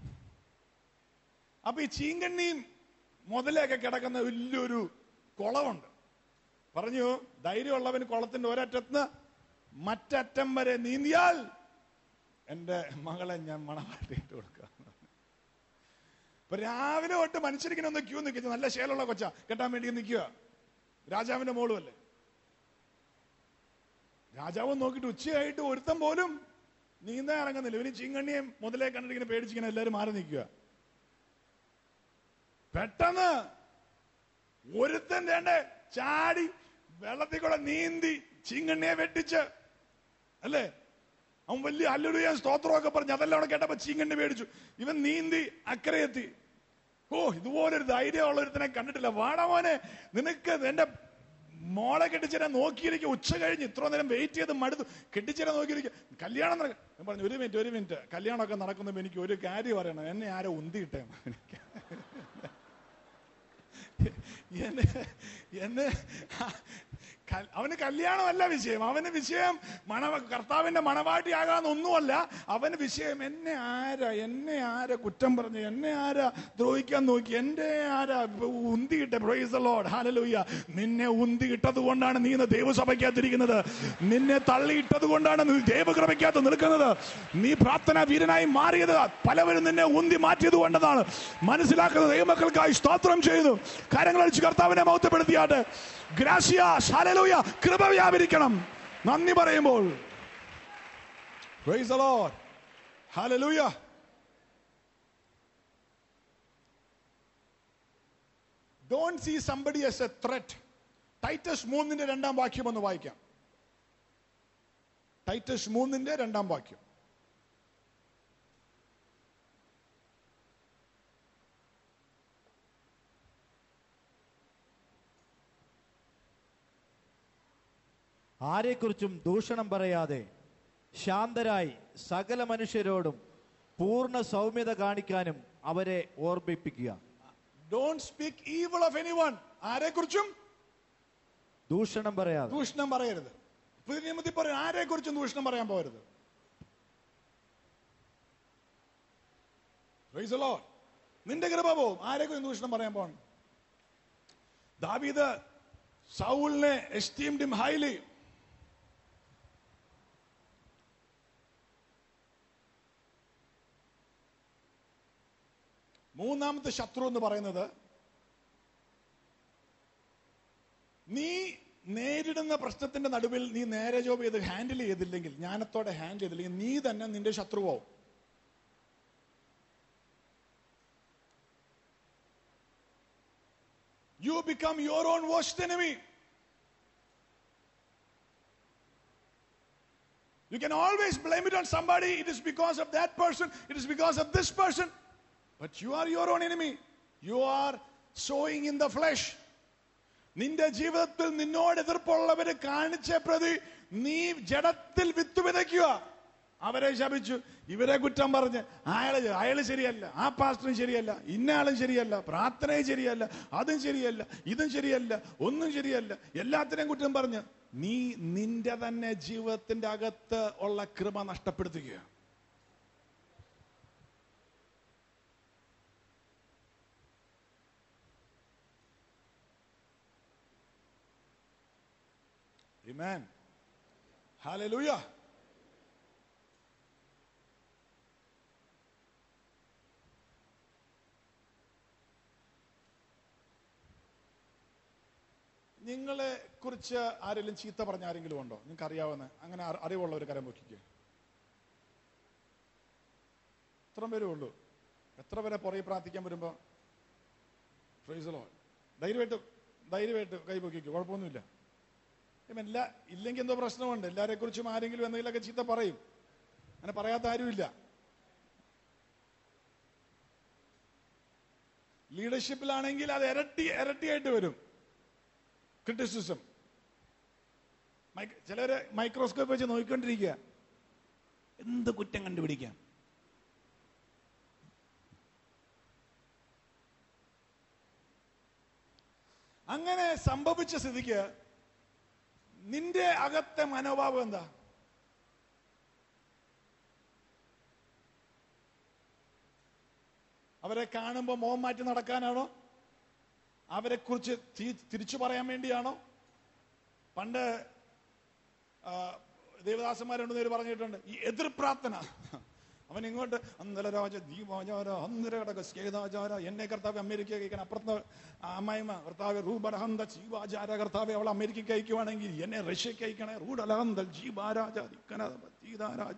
അപ്പൊ ഈ ചീങ്കണ്ണിയും മുതലൊക്കെ കിടക്കുന്ന വലിയൊരു കുളമുണ്ട് പറഞ്ഞു ധൈര്യമുള്ളവന് കുളത്തിന്റെ ഒരറ്റത്ത് മറ്ററ്റം വരെ നീന്തിയാൽ എന്റെ മകളെ ഞാൻ മണവാട്ടിയിട്ട് കൊടുക്കാം ഇപ്പൊ രാവിലെ തൊട്ട് മനുഷ്യരിങ്ങനെ ഒന്ന് ക്യൂ നിൽക്കുന്നു നല്ല ശേലുള്ള കൊച്ച കെട്ടാൻ വേണ്ടി നിൽക്കുക രാജാവിന്റെ മോളുമല്ലേ രാജാവ് നോക്കിയിട്ട് ഉച്ചയായിട്ട് ഒരുത്തം പോലും നീന്താൻ ഇറങ്ങുന്നില്ല ഇവന് ചീങ്കണ്ണിയെ മുതലേ കണ്ടിട്ട് ഇങ്ങനെ പേടിച്ചിങ്ങനെ എല്ലാവരും മാറി നിൽക്കുക പെട്ടെന്ന് ഒരുത്തൻ വേണ്ട ചാടി വെള്ളത്തിൽ കൂടെ നീന്തി ചീങ്കണ്ണിയെ വെട്ടിച്ച് അല്ലേ അവൻ വലിയ അല്ലുടിയ സ്തോത്രമൊക്കെ പറഞ്ഞു അതെല്ലാം അവിടെ കേട്ടപ്പോ ചീങ്കണ്ണി മേടിച്ചു ഇവൻ നീന്തി അക്കരെ എത്തി ഓ ഇതുപോലൊരു ധൈര്യമുള്ള ഒരുത്തനെ കണ്ടിട്ടില്ല വാടാ മോനെ നിനക്ക് എന്റെ മോളെ കെട്ടിച്ചേരാ നോക്കിയിരിക്കും ഉച്ച കഴിഞ്ഞ് ഇത്ര നേരം വെയിറ്റ് ചെയ്ത് മടുത്തു കെട്ടിച്ചേരാ നോക്കിയിരിക്കും കല്യാണം നടക്ക ഞാൻ പറഞ്ഞു ഒരു മിനിറ്റ് ഒരു മിനിറ്റ് കല്യാണമൊക്കെ നടക്കുമ്പോൾ എനിക്ക് ഒരു കാര്യം പറയണം എന്നെ ആരോ ഉന്തിയിട്ടേ എന്നെ എന്നെ കൽ- അവന് കല്യാണമല്ല വിഷയം അവന് വിഷയം മണവ കർത്താവിന്റെ മണവാട്ടിയാകാന്നൊന്നുമല്ല അവന് വിഷയം എന്നെ ആരാ എന്നെ ആരാ കുറ്റം പറഞ്ഞു എന്നെ ആരാ ദ്രോഹിക്കാൻ നോക്കി എന്റെ ആരാ ഉന്തിയിട്ടെ പ്രൈസ് ലോഡ് ഹാലലൂയ നിന്നെ ഉന്തിയിട്ടത് കൊണ്ടാണ് നീ ഇന്ന് ദൈവസഭയ്ക്കകത്തിരിക്കുന്നത് നിന്നെ തള്ളിയിട്ടത് കൊണ്ടാണ് നീ ദൈവകൃപയ്ക്കകത്ത് നിൽക്കുന്നത് നീ പ്രാർത്ഥനാ വീരനായി മാറിയത് പലവരും നിന്നെ ഉന്തി മാറ്റിയത് കൊണ്ടതാണ് മനസ്സിലാക്കുന്ന ദൈവമക്കൾക്കായി സ്തോത്രം ചെയ്യുന്നു കരങ്ങൾ അടിച്ച് കർത്താവിനെ മൗത്തപ്പെടുത്തിയാട്ടെ ഗ്രാസിയ ഹല്ലേലൂയ കൃപ വ്യാപരിക്കണം നന്ദി പറയുമ്പോൾ Praise the Lord. Hallelujah. Don't see somebody as a threat. Titus മൂന്നിന്റെ രണ്ടാം വാക്യം ഒന്ന് വായിക്കാം ടൈറ്റസ് മൂന്നിന്റെ രണ്ടാം വാക്യം ആരെക്കുറിച്ചും ദൂഷണം പറയാതെ ശാന്തരായി സകല മനുഷ്യരോടും പൂർണ്ണ സൗമ്യത കാണിക്കാനും അവരെ ഓർമ്മിപ്പിക്കുക don't speak evil of anyone ആരെക്കുറിച്ചും ദൂഷണം പറയാതെ ദൂഷണം പറയരുത് പുതിയ നിയമത്തിൽ പറയും ആരെക്കുറിച്ചും ദൂഷണം പറയാൻ പോകരുത് Praise the Lord. നിന്റെ കൃപ പോവും ആരെക്കുറിച്ചും ദൂഷണം പറയാൻ പോകണം ദാവീദ് സൗളിനെ എസ്റ്റീംഡ് ഹിം ഹൈലി മൂന്നാമത്തെ ശത്രു എന്ന് പറയുന്നത് നീ നേരിടുന്ന പ്രശ്നത്തിന്റെ നടുവിൽ നീ നേരെ ജോബ് ചെയ്ത് ഹാൻഡിൽ ചെയ്തില്ലെങ്കിൽ ജ്ഞാനത്തോടെ ഹാൻഡിൽ ചെയ്തില്ലെങ്കിൽ നീ തന്നെ നിന്റെ ശത്രുവാവും You become your own worst enemy. You can always blame it on somebody. It is because of that person. It is because of this person. But you are your own enemy. You are sowing in the flesh. നിന്റെ ജീവിതത്തിൽ നിന്നോട് എതിർപ്പുള്ളവര് കാണിച്ച പ്രതി നീ ജഡത്തിൽ വിത്ത് വിതയ്ക്കുക അവരെ ശപിച്ചു ഇവരെ കുറ്റം പറഞ്ഞ് അയാള് അയാള് ശരിയല്ല ആ പാസ്റ്ററും ശരിയല്ല ഇന്ന ആളും ശരിയല്ല പ്രാർത്ഥനയും ശരിയല്ല അതും ശരിയല്ല ഇതും ശരിയല്ല ഒന്നും ശരിയല്ല എല്ലാത്തിനെയും കുറ്റം പറഞ്ഞ് നീ നിന്റെ തന്നെ ജീവിതത്തിന്റെ അകത്ത് ഉള്ള കൃപ നഷ്ടപ്പെടുത്തുക Amen. Hallelujah. നിങ്ങളെ കുറിച്ച് ആരെങ്കിലും ചീത്ത പറഞ്ഞ ആരെങ്കിലും ഉണ്ടോ നിങ്ങൾക്ക് അറിയാവുന്ന അങ്ങനെ അറി- അറിവുള്ള ഒരു കരം പൊക്കിക്കുക എത്ര പേരേ ഉള്ളൂ എത്ര പേരെ പുറകെ പ്രാർത്ഥിക്കാൻ വരുമ്പോ ഫ്രൈസലോ ധൈര്യമായിട്ട് ധൈര്യമായിട്ട് കൈ പൊക്കിക്കോ കുഴപ്പമൊന്നുമില്ല ഇപ്പം എല്ലാ ഇല്ലെങ്കിൽ എന്തോ പ്രശ്നമുണ്ട് എല്ലാരെ കുറിച്ചും ആരെങ്കിലും എന്തെങ്കിലുമൊക്കെ ചീത്ത പറയും അങ്ങനെ പറയാത്ത ആരുമില്ല ലീഡർഷിപ്പിലാണെങ്കിൽ അത് ഇരട്ടി ഇരട്ടിയായിട്ട് വരും ക്രിറ്റിസിസം ചിലര് മൈക്രോസ്കോപ്പ് വെച്ച് നോക്കിക്കൊണ്ടിരിക്കുക എന്ത് കുറ്റം കണ്ടുപിടിക്കാം അങ്ങനെ സംഭവിച്ച സ്ഥിതിക്ക് നിന്റെ അകത്തെ മനോഭാവം എന്താ അവരെ കാണുമ്പോൾ മോഹം മാറ്റി നടക്കാനാണോ അവരെ കുറിച്ച് തിരിച്ചു പറയാൻ വേണ്ടിയാണോ പണ്ട് ആ, ദേവദാസന്മാർ രണ്ടു പേര് പറഞ്ഞിട്ടുണ്ട് ഈ എതിർ പ്രാർത്ഥന അവൻ ഇങ്ങോട്ട് അന്തലരാജ ദീപാചാര അന്തരഘടക സ്കേതാചാര എന്നെ കർത്താവ് അമേരിക്ക കഴിക്കാൻ അപ്പുറത്ത് അമ്മായിമ കർത്താവ് റൂബരഹന്ത ജീവാചാര കർത്താവ് അവൾ അമേരിക്കയ്ക്ക് അയക്കുവാണെങ്കിൽ എന്നെ റഷ്യക്ക് അയക്കണേ റൂഡലഹന്തൽ ജീവാരാജ ദിക്കന ജീതാരാജ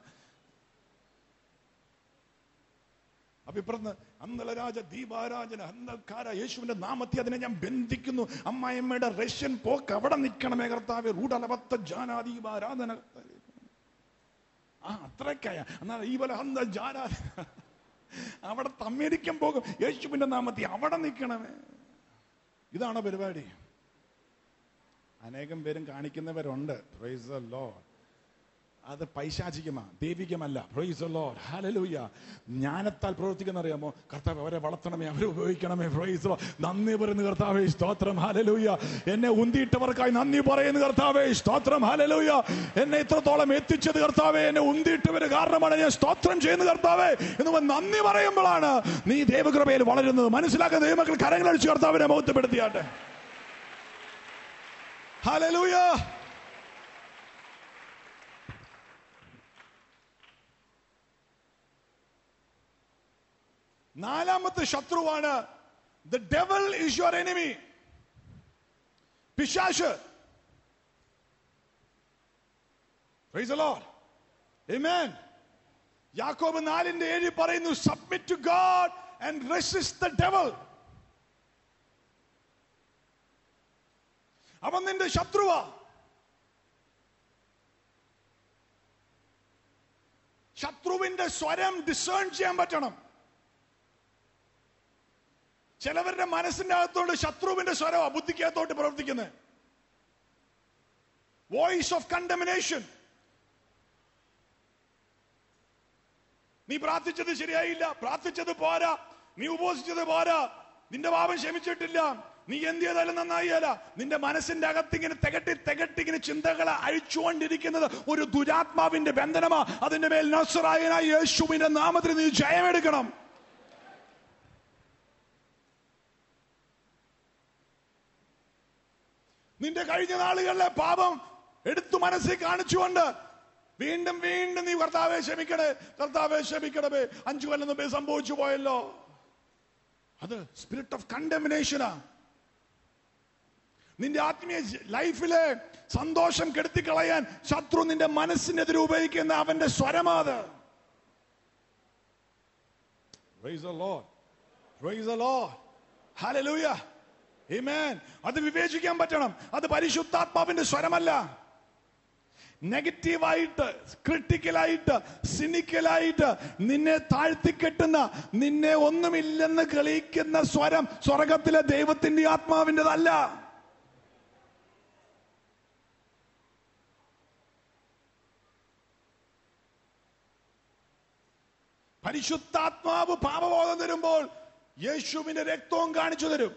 അപ്പൊ ഇപ്പുറത്ത് അന്തലരാജ ദീപാരാജന അന്തക്കാര യേശുവിന്റെ നാമത്തെ അതിനെ ഞാൻ ബന്ധിക്കുന്നു അമ്മായിമ്മയുടെ റഷ്യൻ പോക്ക് അവിടെ നിൽക്കണമേ കർത്താവ് റൂഡലവത്ത ജാനാദീപാരാധന ആ അത്രയ്ക്കായ എന്നാൽ ഈ പോലെ അന്ത ജാരാ അവിടെ തമ്മേരിക്കാൻ പോകും യേശുവിന്റെ നാമത്തിൽ അവിടെ നിൽക്കണമേ ഇതാണ് പരിപാടി അനേകം പേരും കാണിക്കുന്നവരുണ്ട് പ്രൈസ് ദ ലോർഡ് അത് പൈശാചികമാ ദൈവികമല്ല പ്രൈസ് ലോർഡ് ഹല്ലേലൂയ ജ്ഞാനത്താൽ പ്രവർത്തിക്കുന്ന അറിയാമോ കർത്താവ് അവരെ വളർത്തണമേ അവരെ ഉപയോഗിക്കണമേ പ്രൈസ് ലോർഡ് നന്ദി പറയുന്ന കർത്താവേ സ്തോത്രം ഹല്ലേലൂയ എന്നെ ഉന്തിയിട്ടവർക്കായി നന്ദി പറയുന്ന കർത്താവേ സ്തോത്രം ഹല്ലേലൂയ എന്നെ ഇത്രത്തോളം എത്തിച്ചത് കർത്താവേ എന്നെ ഉന്തിയിട്ടവര് കാരണമാണ് ഞാൻ സ്തോത്രം ചെയ്യുന്ന കർത്താവേ എന്ന് പറഞ്ഞ് നന്ദി പറയുമ്പോഴാണ് നീ ദൈവകൃപയിൽ വളരുന്നത് മനസ്സിലാക്കുന്ന ദൈവമക്കൾ കരങ്ങളടിച്ച് കർത്താവിനെ മൗത്തപ്പെടുത്തിയാട്ടെ ഹല്ലേലൂയ നാലാമത്തെ ശത്രുവാണ് the devil is your enemy പിശാശ് Praise the Lord. Amen. യാക്കോബ് നാലിന്റെ ഏഴ് പറയുന്നു submit to God and resist the devil അവൻ നിന്റെ ശത്രുവാ ശത്രുവിന്റെ സ്വരം ഡിസേൺ ചെയ്യാൻ പറ്റണം ചിലവരുടെ മനസ്സിന്റെ അകത്തോണ്ട് ശത്രുവിന്റെ സ്വരമാ ബുദ്ധിക്കകത്തോട്ട് പ്രവർത്തിക്കുന്നത് വോയിസ് ഓഫ് കണ്ടമിനേഷൻ നീ പ്രാർത്ഥിച്ചത് ശരിയായില്ല പ്രാർത്ഥിച്ചത് പോരാ നീ ഉപവസിച്ചത് പോരാ നിന്റെ പാപം ക്ഷമിച്ചിട്ടില്ല നീ എന്ത് ചെയ്താലും നന്നായില്ല നിന്റെ മനസ്സിന്റെ അകത്ത് ഇങ്ങനെ തികട്ടി തികട്ടി ഇങ്ങനെ ചിന്തകളെ അഴിച്ചുകൊണ്ടിരിക്കുന്നത് ഒരു ദുരാത്മാവിന്റെ ബന്ധനമാ അതിന്റെ മേൽ നസ്രായനായ യേശുവിന്റെ നാമത്തിൽ നീ ജയമെടുക്കണം നിന്റെ കഴിഞ്ഞ നാളുകളിലെ പാപം എടുത്തു മനസ്സിൽ കാണിച്ചുകൊണ്ട് വീണ്ടും വീണ്ടും നീ കർത്താവെ ക്ഷമിക്കണേ കർത്താവെ ക്ഷമിക്കണമേ അഞ്ചു കൊല്ലം മുമ്പേ സംഭവിച്ചു പോയല്ലോ അത് സ്പിരിറ്റ് ഓഫ് കണ്ടമിനേഷനാ നിന്റെ ആത്മീയ ജ- ലൈഫിലെ സന്തോഷം കെടുത്തിക്കളയാൻ ശത്രു നിന്റെ മനസ്സിനെതിരെ ഉപയോഗിക്കുന്ന അവന്റെ സ്വരമാത് Praise the Lord. Praise the Lord. Hallelujah. Amen. അത് വിവേചിക്കാൻ പറ്റണം അത് പരിശുദ്ധാത്മാവിന്റെ സ്വരമല്ല നെഗറ്റീവായിട്ട് ക്രിട്ടിക്കലായിട്ട് സിനിക്കലായിട്ട് നിന്നെ താഴ്ത്തിക്കെട്ടുന്ന നിന്നെ ഒന്നുമില്ലെന്ന് തെളിയിക്കുന്ന സ്വരം സ്വർഗത്തിലെ ദൈവത്തിന്റെ ആത്മാവിൻ്റെതല്ല പരിശുദ്ധാത്മാവ് പാപബോധം തരുമ്പോൾ യേശുവിന്റെ രക്തവും കാണിച്ചു തരും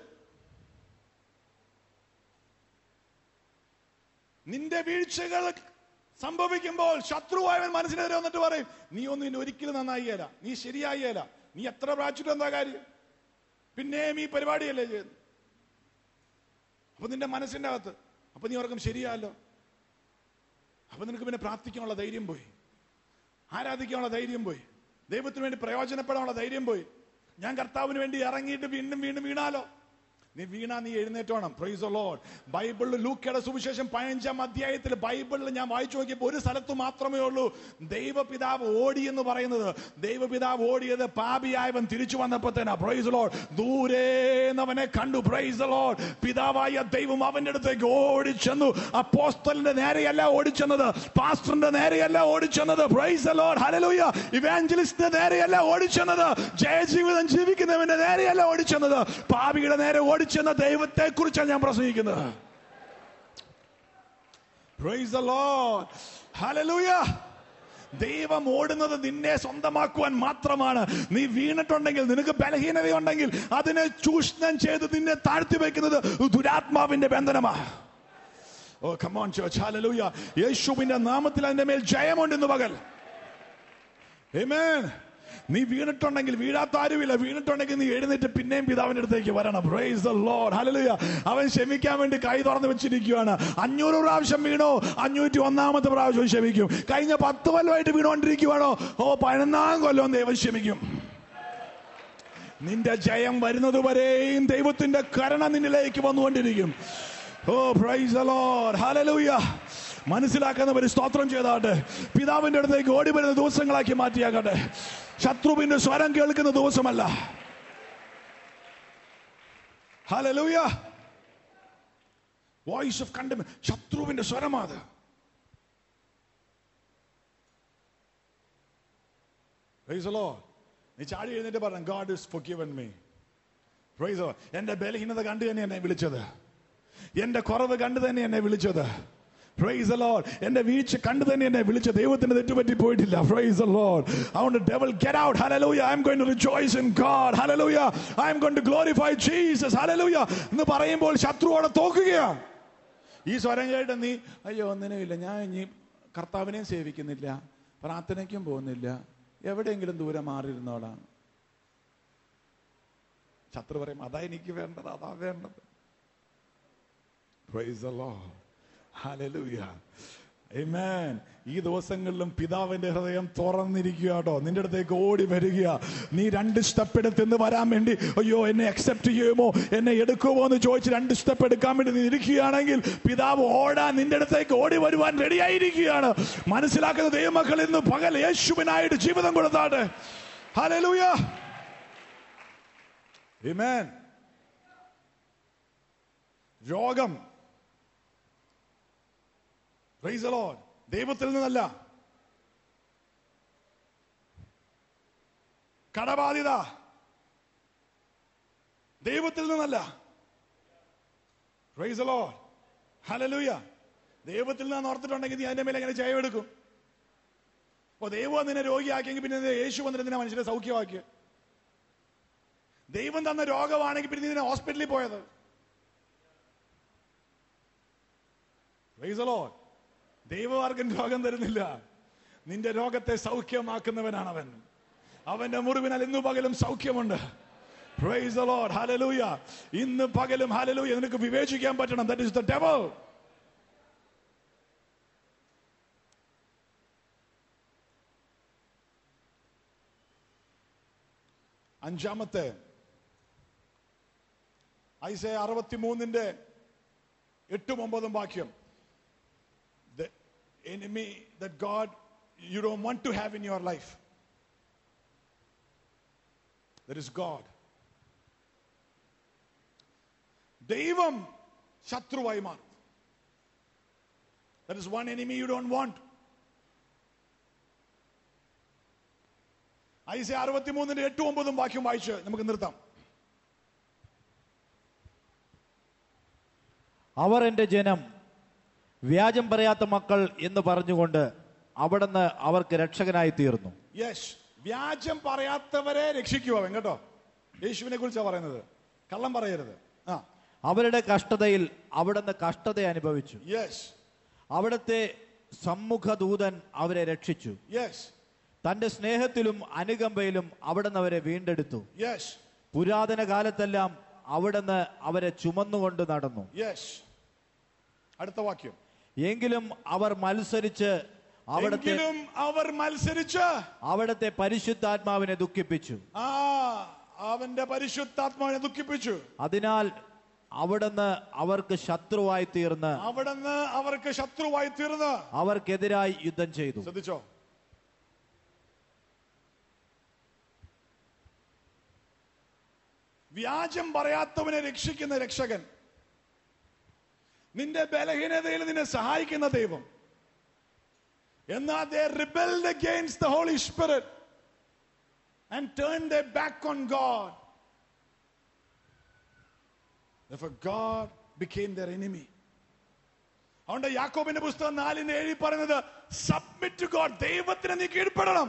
നിന്റെ വീഴ്ചകൾ സംഭവിക്കുമ്പോൾ ശത്രുവായവൻ മനസ്സിനെതിരെ വന്നിട്ട് പറയും നീ ഒന്നും ഇനി ഒരിക്കലും നന്നായില്ല നീ ശരിയായില്ല നീ എത്ര പ്രാച്ചിട്ട് എന്താ കാര്യം പിന്നെയും ഈ പരിപാടിയല്ലേ ചെയ്യുന്നത് അപ്പൊ നിന്റെ മനസ്സിന്റെ അകത്ത് അപ്പൊ നീ ഓർക്കും ശരിയാലോ അപ്പൊ നിനക്ക് പിന്നെ പ്രാർത്ഥിക്കാനുള്ള ധൈര്യം പോയി ആരാധിക്കാനുള്ള ധൈര്യം പോയി ദൈവത്തിന് വേണ്ടി പ്രയോജനപ്പെടാനുള്ള ധൈര്യം പോയി ഞാൻ കർത്താവിന് വേണ്ടി ഇറങ്ങിയിട്ട് വീണ്ടും വീണ്ടും വീണാലോ നീ വീണാ നീ എഴുന്നേറ്റോണം പ്രൈസ് ലോഡ് ബൈബിളിൽ ലൂക്കയുടെ സുവിശേഷം പതിനഞ്ചാം അധ്യായത്തിൽ ബൈബിളിൽ ഞാൻ വായിച്ചു നോക്കിയപ്പോൾ ഒരു സ്ഥലത്ത് മാത്രമേ ഉള്ളൂ ദൈവപിതാവ് ഓടി എന്ന് പറയുന്നത് ദൈവപിതാവ് ഓടിയത് പാപിയായവൻ തിരിച്ചു വന്നപ്പോഴത്തേനാ പ്രൈസ് ലോഡ് ദൂരേന്നവനെ കണ്ടു പ്രൈസ് ലോഡ് പിതാവായ ദൈവം അവന്റെ അടുത്തേക്ക് ഓടിച്ചെന്നു അപ്പോസ്തലിന്റെ നേരെയല്ല ഓടിച്ചെന്നത് പാസ്റ്ററിന്റെ നേരെയല്ല ഓടിച്ചെന്നത് പ്രൈസ് ലോഡ് ഹല്ലേലൂയ ഇവാഞ്ചലിസ്റ്റിന്റെ നേരെയല്ല ഓടിച്ചെന്നത് ജയജീവിതം ജീവിക്കുന്നവന്റെ നേരെയല്ല ഓടിച്ചെന്നത് പാപിയുടെ നേരെ ഓടിച്ചെന്ന ദൈവത്തെ കുറിച്ചാണ് ഞാൻ പ്രസംഗിക്കുന്നത് Praise the Lord. Hallelujah. ദൈവം ഓടുന്നത് നിന്നെ സ്വന്തമാക്കുവാൻ മാത്രമാണ് നീ വീണിട്ടുണ്ടെങ്കിൽ നിനക്ക് ബലഹീനതയുണ്ടെങ്കിൽ അതിനെ ചൂഷണം ചെയ്ത് നിന്നെ താഴ്ത്തി വെക്കുന്നത് ദുരാത്മാവിന്റെ ബന്ധനമാണ് ഓ കമോൺ ചേർച്ച് ഹല്ലേലൂയ യേശുവിന്റെ നാമത്തിൽ അതിന്റെ മേൽ ജയമുണ്ട് ഇന്ന് പകൽ Amen. നീ വീണിട്ടുണ്ടെങ്കിൽ വീഴാത്ത ആരുമില്ല വീണിട്ടുണ്ടെങ്കിൽ നീ എഴുന്നേറ്റ് പിന്നെയും പിതാവിന്റെ അടുത്തേക്ക് വരണം പ്രൈസ് ദ ലോർഡ് ഹല്ലേലൂയ അവൻ ക്ഷമിക്കാൻ വേണ്ടി കൈ തുറന്ന് വെച്ചിരിക്കുകയാണ് അഞ്ഞൂറ് പ്രാവശ്യം വീണോ അഞ്ഞൂറ്റി ഒന്നാമത്തെ പ്രാവശ്യം ക്ഷമിക്കും കഴിഞ്ഞ പത്ത് കൊല്ലമായിട്ട് വീണുകൊണ്ടിരിക്കുവാണോ ഓ പതിനൊന്നാം കൊല്ലം ദൈവം ക്ഷമിക്കും നിന്റെ ജയം വരുന്നത് വരെയും ദൈവത്തിന്റെ കരുണ നിന്നിലേക്ക് വന്നുകൊണ്ടിരിക്കും ഓ പ്രൈസ് ലോർഡ് ഹല്ലേലൂയ മനസ്സിലാക്കുന്നവർ സ്തോത്രം ചെയ്താട്ടെ പിതാവിന്റെ അടുത്തേക്ക് ഓടി വരുന്ന ദിവസങ്ങളാക്കി മാറ്റിയാകട്ടെ ശത്രുവിന്റെ സ്വരം കേൾക്കുന്ന ദിവസമല്ല ഹല്ലേലൂയ വോയിസ് ഓഫ് കണ്ടം ശത്രുവിന്റെ സ്വരമാത് Praise the Lord. നീ ചാടി എഴുന്നേറ്റ് പറഞ്ഞു God is forgiven me Praise the Lord. എന്റെ ബലഹീനത കണ്ടു തന്നെ എന്നെ വിളിച്ചത് എന്റെ കുറവ് കണ്ടു തന്നെ എന്നെ വിളിച്ചത് Praise the Lord. എന്റെ വീഴ്ച കണ്ടു തന്നെ എന്നെ വിളിച്ച ദൈവത്തിന് തെറ്റുപറ്റി പോയിട്ടില്ല Praise the Lord. അതുകൊണ്ട് devil get out. Hallelujah. I'm going to rejoice in God. Hallelujah. I'm going to glorify Jesus. Hallelujah. എന്ന് പറയുമ്പോൾ ശത്രുവോടെ തോക്കുകയാണ് ഈ സ്വരം കേട്ട് നീ അയ്യോ ഒന്നിനുമില്ല ഞാൻ ഇനി കർത്താവിനെയും സേവിക്കുന്നില്ല പ്രാർത്ഥനയ്ക്കും പോകുന്നില്ല എവിടെയെങ്കിലും ദൂരെ മാറിയിരുന്നോളാം ശത്രു പറയും അതാ എനിക്ക് വേണ്ടത് അതാ വേണ്ടത് Praise the Lord. Hallelujah. Amen. ഈ ദിവസങ്ങളിലും പിതാവിന്റെ ഹൃദയം തുറന്നിരിക്കുക കേട്ടോ നിന്റെ അടുത്തേക്ക് ഓടി വരിക നീ രണ്ട് സ്റ്റെപ്പ് എടുത്തെന്ന് വരാൻ വേണ്ടി അയ്യോ എന്നെ അക്സെപ്റ്റ് ചെയ്യുമോ എന്നെ എടുക്കുമോ എന്ന് ചോദിച്ച് രണ്ട് സ്റ്റെപ്പ് എടുക്കാൻ വേണ്ടി നീ ഇരിക്കുകയാണെങ്കിൽ പിതാവ് ഓടാൻ നിന്റെ അടുത്തേക്ക് ഓടി വരുവാൻ റെഡിയായിരിക്കുകയാണ് മനസ്സിലാക്കുന്ന ദൈവമക്കൾ ഇന്ന് പകൽ യേശുവിനായിട്ട് ജീവിതം കൊടുത്താട്ടെ ഹല്ലേലൂയ Amen. രോഗം Praise the Lord. ദൈവത്തിൽ നിന്നല്ല കടബാധിത ദൈവത്തിൽ നിന്നല്ല Praise the Lord. Hallelujah. ദൈവത്തിൽ നിന്ന് ഓർത്തിട്ടുണ്ടെങ്കിൽ നീ അതിന്റെ മേലെ എങ്ങനെ ജയമെടുക്കും അപ്പൊ ദൈവം നിന്നെ രോഗിയാക്കിയെങ്കിൽ പിന്നെ നിന്നെ യേശു വന്നിട്ട് നിന്നെ മനുഷ്യരെ സൗഖ്യമാക്കിയ ദൈവം തന്ന രോഗമാണെങ്കിൽ പിന്നെ നീ നിന്നെ ഹോസ്പിറ്റലിൽ പോയത് Praise the Lord. ദൈവം ആർക്കും രോഗം തരുന്നില്ല നിന്റെ രോഗത്തെ സൗഖ്യമാക്കുന്നവനാണ് അവൻ അവന്റെ മുറിവിനാൽ ഇന്നു പകലും സൗഖ്യമുണ്ട് Praise the Lord. Hallelujah. ഇന്ന് പകലും ഹല്ലേലൂയ നിനക്ക് വിവേചിക്കാൻ പറ്റണം ദാറ്റ് ഇസ് ദ ഡെവൽ അഞ്ചാമത്തെ ഐസ അറുപത്തിമൂന്നിന്റെ എട്ടും ഒമ്പതും വാക്യം the enemy that God you don't want to have in your life. That is God. ദൈവം ശത്രുവായി മാറും That is one enemy you don't want. ഐസ അറുപത്തിമൂന്നിന്റെ എട്ടും ഒമ്പതും വാക്യം വായിച്ച് നമുക്ക് നിർത്താം അവർ എന്റെ ജനം വ്യാജം പറയാത്ത മക്കൾ എന്ന് പറഞ്ഞുകൊണ്ട് അവിടുന്ന് അവർക്ക് രക്ഷകനായി തീർന്നു യെസ് വ്യാജം പറയാത്തവരെ രക്ഷിക്കുക അവൻ കേട്ടോ യേശുവിനെ കുറിച്ചാണ് പറയുന്നത് കള്ളം പറയരുത് ആ അവരുടെ കഷ്ടതയിൽ അവിടുന്ന് കഷ്ടത അനുഭവിച്ചു യെസ് അവിടുത്തെ സമ്മുഖദൂതൻ അവരെ രക്ഷിച്ചു യെസ് തന്റെ സ്നേഹത്തിലും അനുകമ്പയിലും അവിടുന്ന് അവരെ വീണ്ടെടുത്തു യെസ് പുരാതന കാലത്തെല്ലാം അവിടുന്ന് അവരെ ചുമന്നുകൊണ്ട് നടന്നു യെസ് അടുത്ത വാക്യം എങ്കിലും അവർ മത്സരിച്ച് അവിടുത്തെ എങ്കിലും അവർ മത്സരിച്ച് അവിടുത്തെ പരിശുദ്ധാത്മാവിനെ ദുഃഖിപ്പിച്ചു ആ അവന്റെ പരിശുദ്ധാത്മാവിനെ ദുഃഖിപ്പിച്ചു അതിനാൽ അവിടുന്ന് അവർക്ക് ശത്രുവായി തീർന്ന് അവിടുന്ന് അവർക്ക് ശത്രുവായി തീർന്ന് അവർക്കെതിരായി യുദ്ധം ചെയ്തു ശ്രദ്ധിച്ചോ വ്യാജം പറയാത്തവനെ രക്ഷിക്കുന്ന രക്ഷകൻ നിന്റെ ബലഹീനതയിൽ നിന്നെ സഹായിക്കുന്ന ദൈവം എന്നാൽ they rebelled against the Holy Spirit and turned their back on God. Therefore God became their enemy. അതുകൊണ്ട് യാക്കോബിന്റെ പുസ്തകം നാലിന്റെ ഏഴി പറയുന്നത് സബ്മിറ്റ് ടു ഗോഡ് ദൈവത്തിന് നീ കീഴ്പ്പെടണം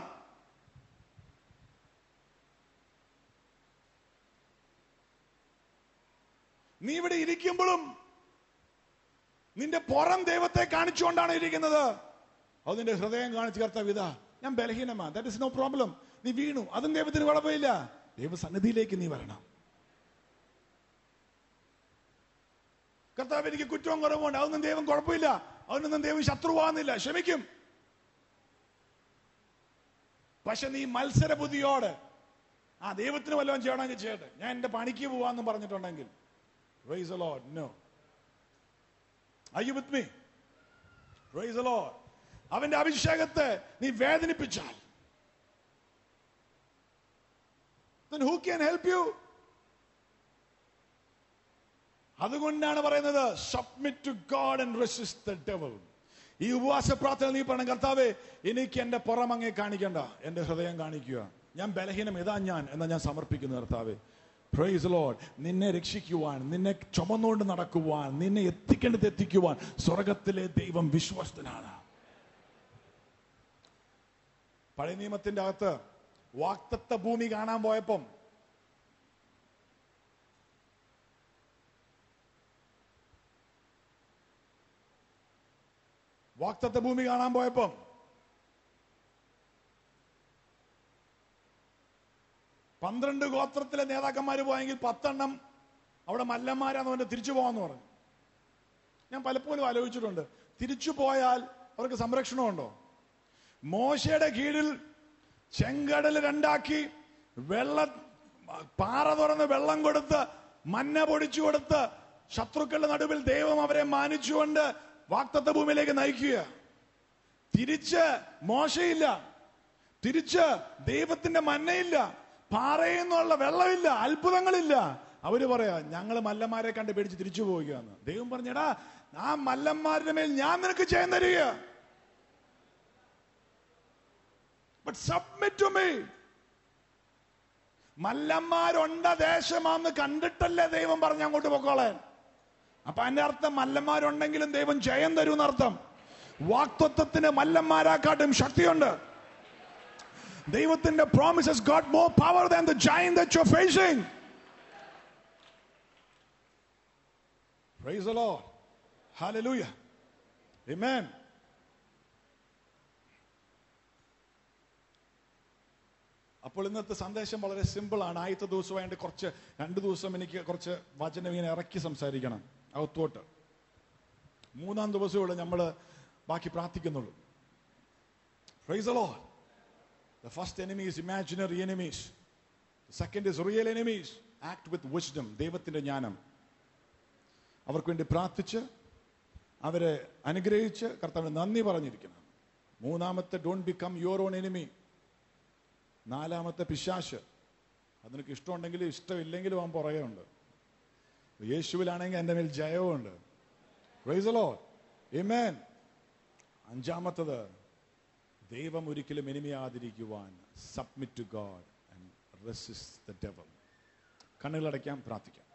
നീ ഇവിടെ ഇരിക്കുമ്പോഴും നിന്റെ പുറം ദൈവത്തെ കാണിച്ചുകൊണ്ടാണ് ഇരിക്കുന്നത് അത് നിന്റെ ഹൃദയം കാണിച്ചു കർത്താവ് ഇതാ ഞാൻ ബലഹീനമാ ദാറ്റ് ഇസ് നോ പ്രോബ്ലം നീ വീണു അതും ദൈവത്തിന് കുഴപ്പമില്ല ദൈവസന്നിധിയിലേക്ക് നീ വരണം കർത്താവ് എനിക്ക് കുറ്റവും കുറവുണ്ട് അതൊന്നും ദൈവം കുഴപ്പമില്ല അതിനൊന്നും ദൈവം ശത്രുവാകുന്നില്ല ക്ഷമിക്കും പക്ഷെ നീ മത്സര ബുദ്ധിയോട് ആ ദൈവത്തിന് വല്ലതും ചെയ്യണമെങ്കിൽ ചെയ്യട്ടെ ഞാൻ എന്റെ പണിക്ക് പോവാന്ന് പറഞ്ഞിട്ടുണ്ടെങ്കിൽ Praise the Lord. No. Are you with me? Praise the Lord. അവന്റെ അഭിഷേകത്തെ നീ വേദനിപ്പിച്ചാൽ then who can help you? അതുകൊണ്ടാണ് പറയുന്നത് submit to God and resist the devil ഈ ഉപവാസ പ്രാർത്ഥന നീ പറയണം കർത്താവേ എനിക്ക് എന്റെ പുറം അങ്ങേ കാണിക്കണ്ട എന്റെ ഹൃദയം കാണിക്കുക ഞാൻ ബലഹീനം ഇതാ ഞാൻ എന്നാ ഞാൻ സമർപ്പിക്കുന്നു കർത്താവേ പ്രൈസ് ലോഡ് നിന്നെ രക്ഷിക്കുവാൻ നിന്നെ ചുമന്നുകൊണ്ട് നടക്കുവാൻ നിന്നെ എത്തിക്കേണ്ടത് എത്തിക്കുവാൻ സ്വർഗത്തിലെ ദൈവം വിശ്വസ്തനാണ് പഴയ നിയമത്തിന്റെ അകത്ത് വാക്തത്വ ഭൂമി കാണാൻ പോയപ്പം വാക്തത്വ ഭൂമി കാണാൻ പോയപ്പം പന്ത്രണ്ട് ഗോത്രത്തിലെ നേതാക്കന്മാർ പോയെങ്കിൽ പത്തെണ്ണം അവിടെ മല്ലന്മാരാന്ന് പറഞ്ഞ് തിരിച്ചു പോകാന്ന് പറഞ്ഞു ഞാൻ പലപ്പോഴും ആലോചിച്ചിട്ടുണ്ട് തിരിച്ചു പോയാൽ അവർക്ക് സംരക്ഷണമുണ്ടോ മോശയുടെ കീഴിൽ ചെങ്കടൽ രണ്ടാക്കി വെള്ള പാറ തുറന്ന് വെള്ളം കൊടുത്ത് മന്ന പൊടിച്ചു കൊടുത്ത് ശത്രുക്കളുടെ നടുവിൽ ദൈവം അവരെ മാനിച്ചുകൊണ്ട് വാക്തത്വ ഭൂമിയിലേക്ക് നയിക്കുക തിരിച്ച് മോശയില്ല തിരിച്ച് ദൈവത്തിന്റെ മന്നയില്ല പാറയിൽ നിന്നുള്ള വെള്ളമില്ല അത്ഭുതങ്ങളില്ല അവര് പറയാ ഞങ്ങൾ മല്ലന്മാരെ കണ്ട് പേടിച്ച് തിരിച്ചു പോവുകയാണ് ദൈവം പറഞ്ഞടാ ആ മല്ലന്മാരുടെ മേൽ ഞാൻ നിനക്ക് ചെയ്യാൻ തരിക ബട്ട് സബ്മിറ്റ് ടു മീ മല്ലന്മാരുണ്ട ദേശമാന്ന് കണ്ടിട്ടല്ലേ ദൈവം പറഞ്ഞ അങ്ങോട്ട് പൊക്കോളാൻ അപ്പൊ അതിന്റെ അർത്ഥം മല്ലന്മാരുണ്ടെങ്കിലും ദൈവം ജയം തരും എന്നർത്ഥം വാക്തത്വത്തിന് മല്ലന്മാരാക്കാട്ടും ശക്തിയുണ്ട് ദൈവത്തിന്റെ promises got more power than the giant that you are facing praise the Lord hallelujah amen അപ്പോൾ ഇന്നത്തെ സന്ദേശം വളരെ സിമ്പിൾ ആണ് ആദ്യത്തെ ദിവസമായിട്ട് കുറച്ച് രണ്ട് ദിവസം എനിക്ക് കുറച്ച് വചനം ഇങ്ങനെ ഇറക്കി സംസാരിക്കണം അകത്തോട്ട് മൂന്നാം ദിവസമുള്ള നമ്മൾ ബാക്കി പ്രാർത്ഥിക്കുന്നുള്ളൂ Praise the Lord. The first enemy is imaginary enemies. The second is real enemies. Act with wisdom. ദൈവത്തിന്റെ ജ്ഞാനം അവർക്ക് വേണ്ടി പ്രാർത്ഥിച്ച് അവരെ അനുഗ്രഹിച്ച് കർത്താവിന് നന്ദി പറഞ്ഞിരിക്കണം മൂന്നാമത്തെ don't become your own enemy നാലാമത്തെ പിശാശ് അത് നിനക്ക് ഇഷ്ടമുണ്ടെങ്കിലും ഇഷ്ടമില്ലെങ്കിലും അവൻ പുറകെ ഉണ്ട് യേശുവിലാണെങ്കിൽ എൻ്റെ മേൽ ജയവുമുണ്ട് Praise the Lord. Amen. അഞ്ചാമത്തത് ദൈവം ഒരിക്കലും എനിമിയാതിരിക്കുവാൻ submit to God and resist the devil കണ്ണുകളടയ്ക്കാം പ്രാർത്ഥിക്കാം